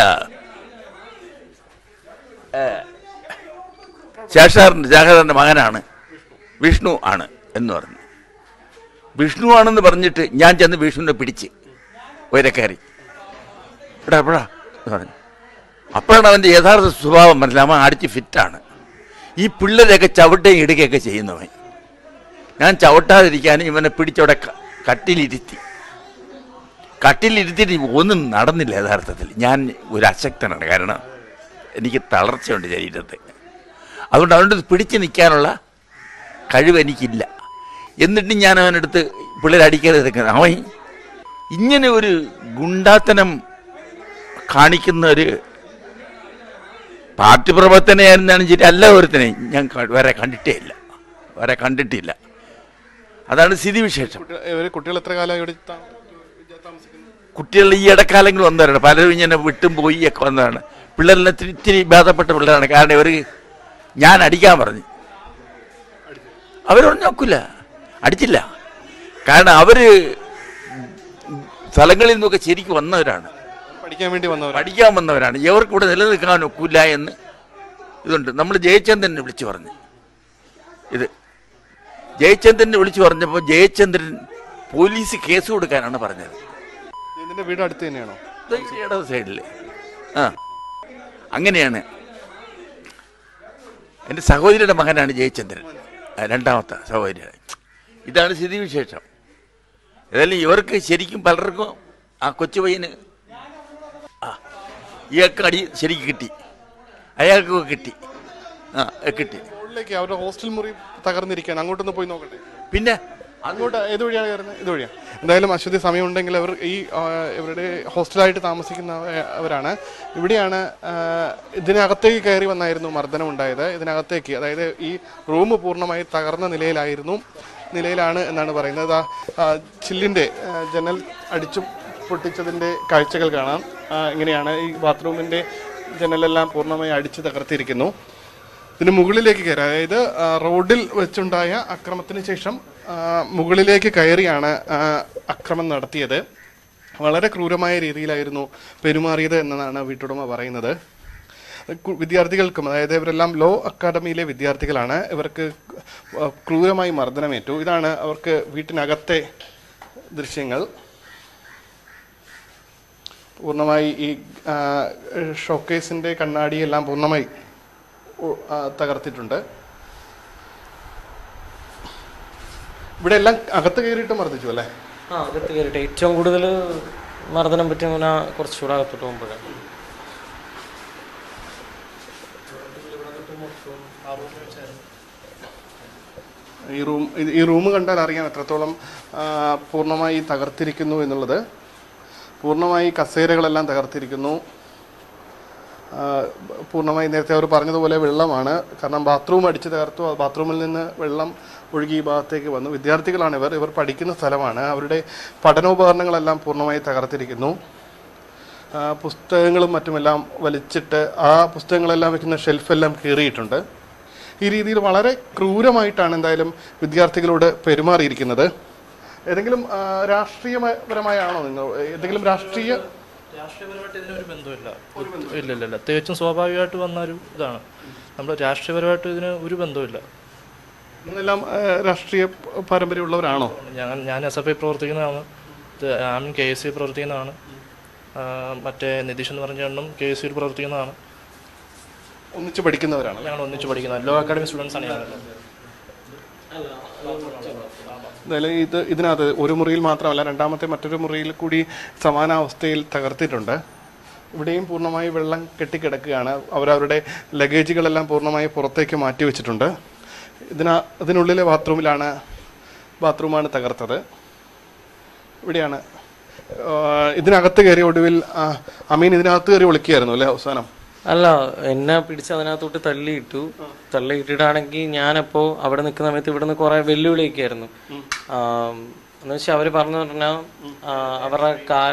ശേഷാറിൻ്റെ ശേഖരൻ്റെ മകനാണ് വിഷ്ണു ആണ് എന്ന് പറഞ്ഞു വിഷ്ണു ആണെന്ന് പറഞ്ഞിട്ട് ഞാൻ ചെന്ന് വിഷ്ണുവിനെ പിടിച്ച് ഉയരക്കയറി എടാ എപ്പോഴാ എന്ന് പറഞ്ഞു അപ്പോഴാണ് അവൻ്റെ യഥാർത്ഥ സ്വഭാവം മനസ്സിലാവും അവൻ അടിച്ച് ഫിറ്റാണ് ഈ പിള്ളേരെയൊക്കെ ചവിട്ടുകയും ഇടുകയൊക്കെ ചെയ്യുന്നവൻ ഞാൻ ചവിട്ടാതിരിക്കാനും ഇവനെ പിടിച്ചവിടെ ക- കട്ടിലിരുത്തി കട്ടിലിരുത്തിയിട്ട് ഒന്നും നടന്നില്ല യഥാർത്ഥത്തിൽ ഞാൻ ഒരു അശക്തനാണ് കാരണം എനിക്ക് തളർച്ചയുണ്ട് ശരീരത്തിൽ അതുകൊണ്ട് അവൻ്റെ അടുത്ത് പിടിച്ച് നിൽക്കാനുള്ള കഴിവ് എനിക്കില്ല എന്നിട്ട് ഞാൻ അവനടുത്ത് പിള്ളേർ അടിക്കരുത് നിൽക്കുന്നത് അവൻ ഇങ്ങനെ ഒരു ഗുണ്ടാത്തനം കാണിക്കുന്ന ഒരു പാർട്ടി പ്രവർത്തനയായിരുന്നാലും ശരി അല്ല ഒരുത്തനെ ഞാൻ ക- വേറെ കണ്ടിട്ടേ ഇല്ല വേറെ കണ്ടിട്ടില്ല അതാണ് സ്ഥിതിവിശേഷം കുട്ടി- ഇവര് കുട്ടികൾ എത്ര കാലം ഇവിടെ താ- കുട്ടികൾ ഈ ഇടക്കാലങ്ങൾ വന്നവരാണ് പലരും ഇങ്ങനെ വിട്ടും പോയി ഒക്കെ വന്നതാണ് പിള്ളേരെല്ലാം ഇത്തിരി ഇത്തിരി ഭേദപ്പെട്ട പിള്ളേരാണ് കാരണം ഇവർ ഞാൻ അടിക്കാൻ പറഞ്ഞു അവരൊന്നും നോക്കില്ല അടിച്ചില്ല കാരണം അവര് സ്ഥലങ്ങളിൽ നിന്നൊക്കെ ശരിക്കും വന്നവരാണ് പഠിക്കാൻ വേണ്ടി വന്നവർ പഠിക്കാൻ വന്നവരാണ് ഇവർക്ക് ഇവിടെ നിലനിൽക്കാൻ ഒക്കില്ല എന്ന് ഇതുണ്ട് നമ്മൾ ജയചന്ദ്രനെ വിളിച്ചു പറഞ്ഞു ഇത് ജയചന്ദ്രനെ വിളിച്ചു പറഞ്ഞപ്പോൾ ജയചന്ദ്രൻ പോലീസ് കേസ് കൊടുക്കാനാണ് പറഞ്ഞത് ഇതിന്റെ വീട് അടുത്ത് തന്നെയാണോ ദേ ഈ ഇടത് സൈഡിൽ ആ അങ്ങനെയാണ് എൻ്റെ സഹോദരിയുടെ മകനാണ് ജയചന്ദ്രൻ ആ, രണ്ടാമത്തെ സഹോദരിയുടെ ഇതാണ് സ്ഥിതിവിശേഷം ഏതായാലും ഇവർക്ക് ശരിക്കും പലർക്കും ആ കൊച്ചു പയ്യന് ആ ഇയാൾക്ക് അടി ശരിക്കും കിട്ടി അയാൾക്കൊക്കെ കിട്ടി ആ കിട്ടി മുകളിലേക്ക് അവരുടെ ഹോസ്റ്റൽ മുറി തകർന്നിരിക്കുകയാണ് അങ്ങോട്ടൊന്ന് പോയി നോക്കട്ടെ പിന്നെ അങ്ങോട്ട് ഏത് വഴിയാണ് കയറുന്നത് ഇത് വഴിയാണ് എന്തായാലും അശ്വതി സമയമുണ്ടെങ്കിൽ അവർ ഈ ആ, ഇവരുടെ ഹോസ്റ്റലായിട്ട് താമസിക്കുന്നവരാണ് ഇവിടെയാണ് ആ, ഇതിനകത്തേക്ക് കയറി വന്നായിരുന്നു മർദ്ദനം ഉണ്ടായത് ഇതിനകത്തേക്ക് അതായത് ഈ റൂം പൂർണ്ണമായി തകർന്ന നിലയിലായിരുന്നു നിലയിലാണ് എന്നാണ് പറയുന്നത് ആ, ആ, ചില്ലിൻ്റെ ആ, ജനൽ അടിച്ചു പൊട്ടിച്ചതിൻ്റെ കാഴ്ചകൾ കാണാം ആ, ഇങ്ങനെയാണ് ഈ ബാത്റൂമിൻ്റെ ജനലെല്ലാം പൂർണ്ണമായി അടിച്ചു തകർത്തിരിക്കുന്നു ഇതിന് മുകളിലേക്ക് കയറി അതായത് ആ, റോഡിൽ വെച്ചുണ്ടായ അക്രമത്തിന് ശേഷം ആ, മുകളിലേക്ക് കയറിയാണ് ആ, അക്രമം നടത്തിയത് വളരെ ക്രൂരമായ രീതിയിലായിരുന്നു പെരുമാറിയത് എന്നതാണ് വീട്ടുടമ പറയുന്നത് കു- വിദ്യാർത്ഥികൾക്കും അതായത് ഇവരെല്ലാം ലോ അക്കാഡമിയിലെ വിദ്യാർത്ഥികളാണ് ഇവർക്ക് ക്രൂരമായി മർദ്ദനമേറ്റു ഇതാണ് അവർക്ക് വീട്ടിനകത്തെ ദൃശ്യങ്ങൾ പൂർണ്ണമായി ഈ ആ, ഷോക്കേസിന്റെ കണ്ണാടിയെല്ലാം പൂർണ്ണമായി ഉ- ആ, തകർത്തിട്ടുണ്ട് ഇവിടെ എല്ലാം അകത്ത് കയറിയിട്ട് മർദ്ദിച്ചു അല്ലേ ആ അകത്ത് കയറിയിട്ട് ഏറ്റവും കൂടുതൽ മർദ്ദനം പറ്റിയ അങ്ങനെ കുറച്ചുകൂടെ അകത്തോട്ട് പോകുമ്പോഴാണ് ഈ റൂം ഇത് ഈ റൂം കണ്ടാൽ അറിയാം എത്രത്തോളം ആ, പൂർണ്ണമായി തകർത്തിരിക്കുന്നു എന്നുള്ളത് പൂർണ്ണമായി കസേരകളെല്ലാം തകർത്തിരിക്കുന്നു ആ, പൂർണ്ണമായി നേരത്തെ അവർ പറഞ്ഞതുപോലെ വെള്ളമാണ് കാരണം ബാത്റൂം അടിച്ച് തകർത്തു ആ ബാത്റൂമിൽ നിന്ന് വെള്ളം ഒഴുകി ഈ ഭാഗത്തേക്ക് വന്നു വിദ്യാർത്ഥികളാണ് ഇവർ ഇവർ പഠിക്കുന്ന സ്ഥലമാണ് അവരുടെ പഠനോപകരണങ്ങളെല്ലാം പൂർണ്ണമായി തകർത്തിരിക്കുന്നു ആ, പുസ്തകങ്ങളും മറ്റുമെല്ലാം വലിച്ചിട്ട് ആ പുസ്തകങ്ങളെല്ലാം വെക്കുന്ന ഷെൽഫെല്ലാം കീറിയിട്ടുണ്ട് ഈ രീതിയിൽ വളരെ ക്രൂരമായിട്ടാണ് എന്തായാലും വിദ്യാർത്ഥികളോട് പെരുമാറിയിരിക്കുന്നത് ഏതെങ്കിലും ആ, രാഷ്ട്രീയപരമായാണോ നിങ്ങൾ ഏതെങ്കിലും രാഷ്ട്രീയ രാഷ്ട്രീയപരമായിട്ട് ഇതിനൊരു ബന്ധമില്ല ഇല്ല ഇല്ല ഇല്ല തികച്ചും സ്വാഭാവികമായിട്ട് വന്ന ഒരു ഇതാണ് നമ്മൾ രാഷ്ട്രീയപരമായിട്ട് ഇതിന് ഒരു ബന്ധമില്ല നിങ്ങളെല്ലാം ആ, രാഷ്ട്രീയ പാരമ്പര്യമുള്ളവരാണോ ഞാൻ ഞാൻ എസ് എഫ് ഐ പ്രവർത്തിക്കുന്നതാണ് ഇത് ആമിൻ കെ എസ് സി പ്രവർത്തിക്കുന്നതാണ് ആ, മറ്റേ നിതീഷ് എന്ന് പറഞ്ഞ എണ്ണം കെ എസ് സിയിൽ പ്രവർത്തിക്കുന്നതാണ് ഒന്നിച്ച് പഠിക്കുന്നവരാണ് ഞങ്ങൾ ഒന്നിച്ച് പഠിക്കുന്ന ലോ അക്കാഡമി സ്റ്റുഡൻസ് ആണ് ഞങ്ങൾ എന്തായാലും ഇത് ഇതിനകത്ത് ഒരു മുറിയിൽ മാത്രമല്ല രണ്ടാമത്തെ മറ്റൊരു മുറിയിൽ കൂടി സമാനാവസ്ഥയിൽ തകർത്തിട്ടുണ്ട് ഇവിടെയും പൂർണ്ണമായി വെള്ളം കെട്ടിക്കിടക്കുകയാണ് അവരവരുടെ ലഗേജുകളെല്ലാം പൂർണ്ണമായി പുറത്തേക്ക് മാറ്റി വെച്ചിട്ടുണ്ട് ഇതിന ഇതിനുള്ളിലെ ബാത്റൂമിലാണ് ബാത്റൂമാണ് തകർത്തത് ഇവിടെയാണ് ആ, ഇതിനകത്ത് കയറി ഒടുവിൽ ആ, അമീൻ ഇതിനകത്ത് കയറി ഒളിക്കുകയായിരുന്നു അല്ലേ അവസാനം അല്ല എന്നെ പിടിച്ച് അതിനകത്തോട്ട് തള്ളിയിട്ടു തള്ളിയിട്ടിട്ടാണെങ്കിൽ ഞാനപ്പോൾ അവിടെ നിൽക്കുന്ന സമയത്ത് ഇവിടുന്ന് കുറെ വെല്ലുവിളിയൊക്കെയായിരുന്നു എന്ന് വെച്ചാൽ അവർ പറഞ്ഞു പറഞ്ഞാൽ അവരുടെ കാൽ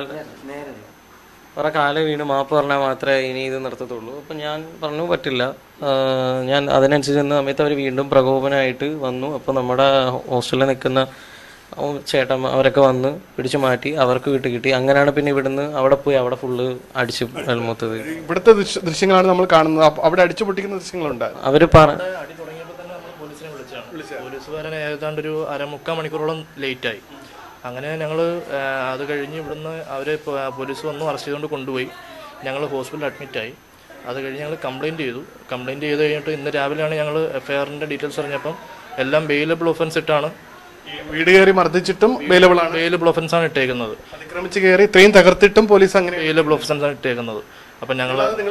അവരുടെ കാല വീണ് മാപ്പ് പറഞ്ഞാൽ മാത്രമേ ഇനി ഇത് നിർത്തത്തുള്ളൂ അപ്പം ഞാൻ പറഞ്ഞു പറ്റില്ല ആ, ഞാൻ അതിനനുസരിച്ച് നിന്ന സമയത്ത് അവർ വീണ്ടും പ്രകോപനമായിട്ട് വന്നു അപ്പോൾ നമ്മുടെ ഹോസ്റ്റലിൽ നിൽക്കുന്ന ഓ, ചേട്ടൻ അവരൊക്കെ വന്ന് പിടിച്ചു മാറ്റി അവർക്ക് വീട്ടിൽ കിട്ടി അങ്ങനെയാണ് പിന്നെ ഇവിടുന്ന് അവിടെ പോയി അവിടെ ഫുള്ള് അടിച്ച് മൊത്തത് ഇവിടുത്തെ ദൃശ്യ- ദൃശ്യങ്ങളാണ് നമ്മൾ കാണുന്നത് അപ്പ- അവിടെ അടിച്ചു പൊട്ടിക്കുന്ന ദൃശ്യങ്ങളുണ്ട് അവര് പറ അടി തുടങ്ങിയപ്പോൾ തന്നെ നമ്മൾ പോലീസിനെ വിളിച്ചാണ് പോലീസുകാരൻ ഏതാണ്ട് ഒരു അരമുക്കാൽ മണിക്കൂറോളം ലേറ്റായി അങ്ങനെ ഞങ്ങൾ അത് കഴിഞ്ഞ് ഇവിടുന്ന് അവർ പോലീസ് വന്നു അറസ്റ്റ് ചെയ്തുകൊണ്ട് കൊണ്ടുപോയി ഞങ്ങൾ ഹോസ്പിറ്റലിൽ അഡ്മിറ്റായി അത് കഴിഞ്ഞ് ഞങ്ങൾ കംപ്ലയിൻറ്റ് ചെയ്തു കംപ്ലയിൻറ്റ് ചെയ്ത് കഴിഞ്ഞിട്ട് ഇന്ന് രാവിലെയാണ് ഞങ്ങൾ എഫ് ഐ ആറിൻ്റെ ഡീറ്റെയിൽസ് അറിഞ്ഞപ്പം എല്ലാം ബെയിലബിൾ ഒഫൻസ് ഇട്ടാണ് വീട് കയറി മർദ്ദിച്ചിട്ടും ബെയിലബിൾ ആണ് ബെയിലബിൾ ഒഫൻസ് ആണ് ഇട്ടേക്കുന്നത് അതിക്രമിച്ച് കയറി ഇത്രയും തകർത്തിട്ടും പോലീസ് അങ്ങനെ ബെയിലബിൾ ഒഫൻസ് ആണ് ഇട്ടേക്കുന്നത് അപ്പം ഞങ്ങൾ നിങ്ങൾ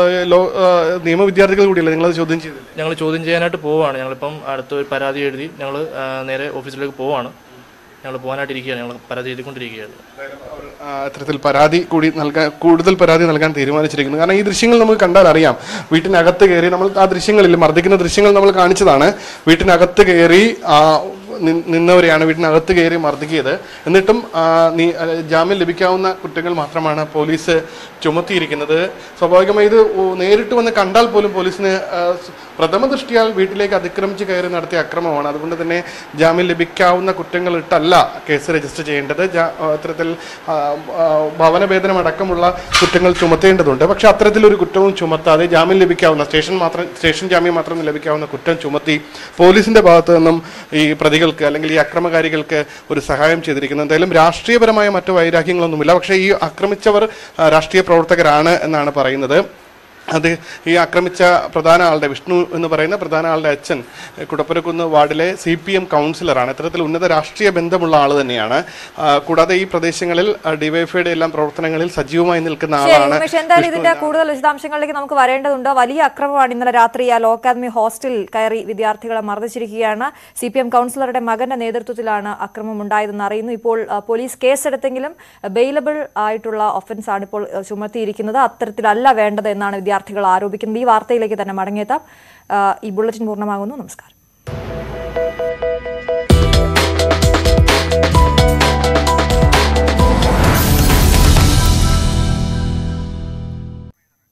നിയമ വിദ്യാർത്ഥികൾ കൂടിയല്ലേ നിങ്ങളത് ചോദ്യം ചെയ്തില്ല ഞങ്ങൾ ചോദ്യം ചെയ്യാനായിട്ട് പോവുകയാണ് ഞങ്ങളിപ്പം അടുത്ത ഒരു പരാതി എഴുതി ഞങ്ങൾ നേരെ ഓഫീസിലേക്ക് പോവുകയാണ് ഞങ്ങൾ പോകാനായിട്ട് ഇരിക്കുകയാണ് ഞങ്ങൾ പരാതി എഴുതിക്കൊണ്ടിരിക്കുകയാണ് ആ, ഇത്തരത്തിൽ പരാതി കൂടി നൽകാൻ കൂടുതൽ പരാതി നൽകാൻ തീരുമാനിച്ചിരിക്കുന്നു കാരണം ഈ ദൃശ്യങ്ങൾ നമുക്ക് കണ്ടാൽ അറിയാം വീട്ടിനകത്ത് കയറി നമ്മൾ ആ ദൃശ്യങ്ങളിൽ മർദ്ദിക്കുന്ന ദൃശ്യങ്ങൾ നമ്മൾ കാണിച്ചതാണ് വീട്ടിനകത്ത് കയറി ആ, നി- നിന്നവരെയാണ് വീട്ടിനകത്ത് കയറി മർദ്ദിക്കിയത് എന്നിട്ടും ആ, നീ ആ, ജാമ്യം ലഭിക്കാവുന്ന കുറ്റങ്ങൾ മാത്രമാണ് പോലീസ് ചുമത്തിയിരിക്കുന്നത് സ്വാഭാവികമായി ഇത് ഓ, നേരിട്ട് വന്ന് കണ്ടാൽ പോലും പോലീസിന് ആ, സ് പ്രഥമ ദൃഷ്ടിയാൽ വീട്ടിലേക്ക് അതിക്രമിച്ച് കയറി നടത്തിയ അക്രമമാണ് അതുകൊണ്ട് തന്നെ ജാമ്യം ലഭിക്കാവുന്ന കുറ്റങ്ങൾ ഇട്ടല്ല കേസ് രജിസ്റ്റർ ചെയ്യേണ്ടത് ജാ- ആ, ഇത്തരത്തിൽ ആ, ആ, ഭവനഭേദനം അടക്കമുള്ള കുറ്റങ്ങൾ ചുമത്തേണ്ടതുണ്ട് പക്ഷെ അത്തരത്തിലൊരു കുറ്റവും ചുമത്താതെ ജാമ്യം ലഭിക്കാവുന്ന സ്റ്റേഷൻ മാത്രം സ്റ്റേഷൻ ജാമ്യം മാത്രം ലഭിക്കാവുന്ന കുറ്റം ചുമത്തി പോലീസിന്റെ ഭാഗത്തു നിന്നും ഈ പ്രതികൾക്ക് അല്ലെങ്കിൽ ഈ അക്രമകാരികൾക്ക് ഒരു സഹായം ചെയ്തിരിക്കുന്നു എന്തായാലും രാഷ്ട്രീയപരമായ മറ്റു വൈരാഗ്യങ്ങളൊന്നുമില്ല പക്ഷേ ഈ ആക്രമിച്ചവർ ആ, രാഷ്ട്രീയ പ്രവർത്തകരാണ് എന്നാണ് പറയുന്നത് അത് ഈ ആക്രമിച്ച പ്രധാന ആളുടെ വിഷ്ണു എന്ന് പറയുന്ന പ്രധാന ആളുടെ അച്ഛൻ കുടപ്പുരക്കുന്ന് വാർഡിലെ സി പി എം കൗൺസിലറാണ് ഇത്തരത്തിൽ ഉന്നത രാഷ്ട്രീയ ബന്ധമുള്ള ആൾ തന്നെയാണ് ആ, കൂടാതെ ഈ പ്രദേശങ്ങളിൽ ഡിവൈഫൈയുടെ എല്ലാം പ്രവർത്തനങ്ങളിൽ സജീവമായി നിൽക്കുന്ന ശരി ആളാണ് ഉമേഷ് എന്തായാലും ഇതിന്റെ കൂടുതൽ വിശദാംശങ്ങളിലേക്ക് നമുക്ക് വരേണ്ടതുണ്ട് വലിയ അക്രമമാണ് ഇന്നലെ രാത്രി ആ ലോ അക്കാദമി ഹോസ്റ്റലിൽ കയറി വിദ്യാർത്ഥികളെ മർദ്ദിച്ചിരിക്കുകയാണ് സി പി എം കൗൺസിലറുടെ മകന്റെ നേതൃത്വത്തിലാണ് അക്രമം ഉണ്ടായതെന്ന് അറിയുന്നു ഇപ്പോൾ ആ, പോലീസ് കേസെടുത്തെങ്കിലും ബെയിലബിൾ ആയിട്ടുള്ള ഒഫൻസ് ആണ് ഇപ്പോൾ ആ, ചുമത്തിയിരിക്കുന്നത് അത്തരത്തിലല്ല വേണ്ടത് എന്നാണ് വിദ്യാർത്ഥികൾ ആരോപിക്കുന്നത് ഈ വാർത്തയിലേക്ക് തന്നെ മടങ്ങിയെത്താം ആ, ഈ ബുള്ളറ്റിൻ പൂർണ്ണമാകുന്നു നമസ്കാരം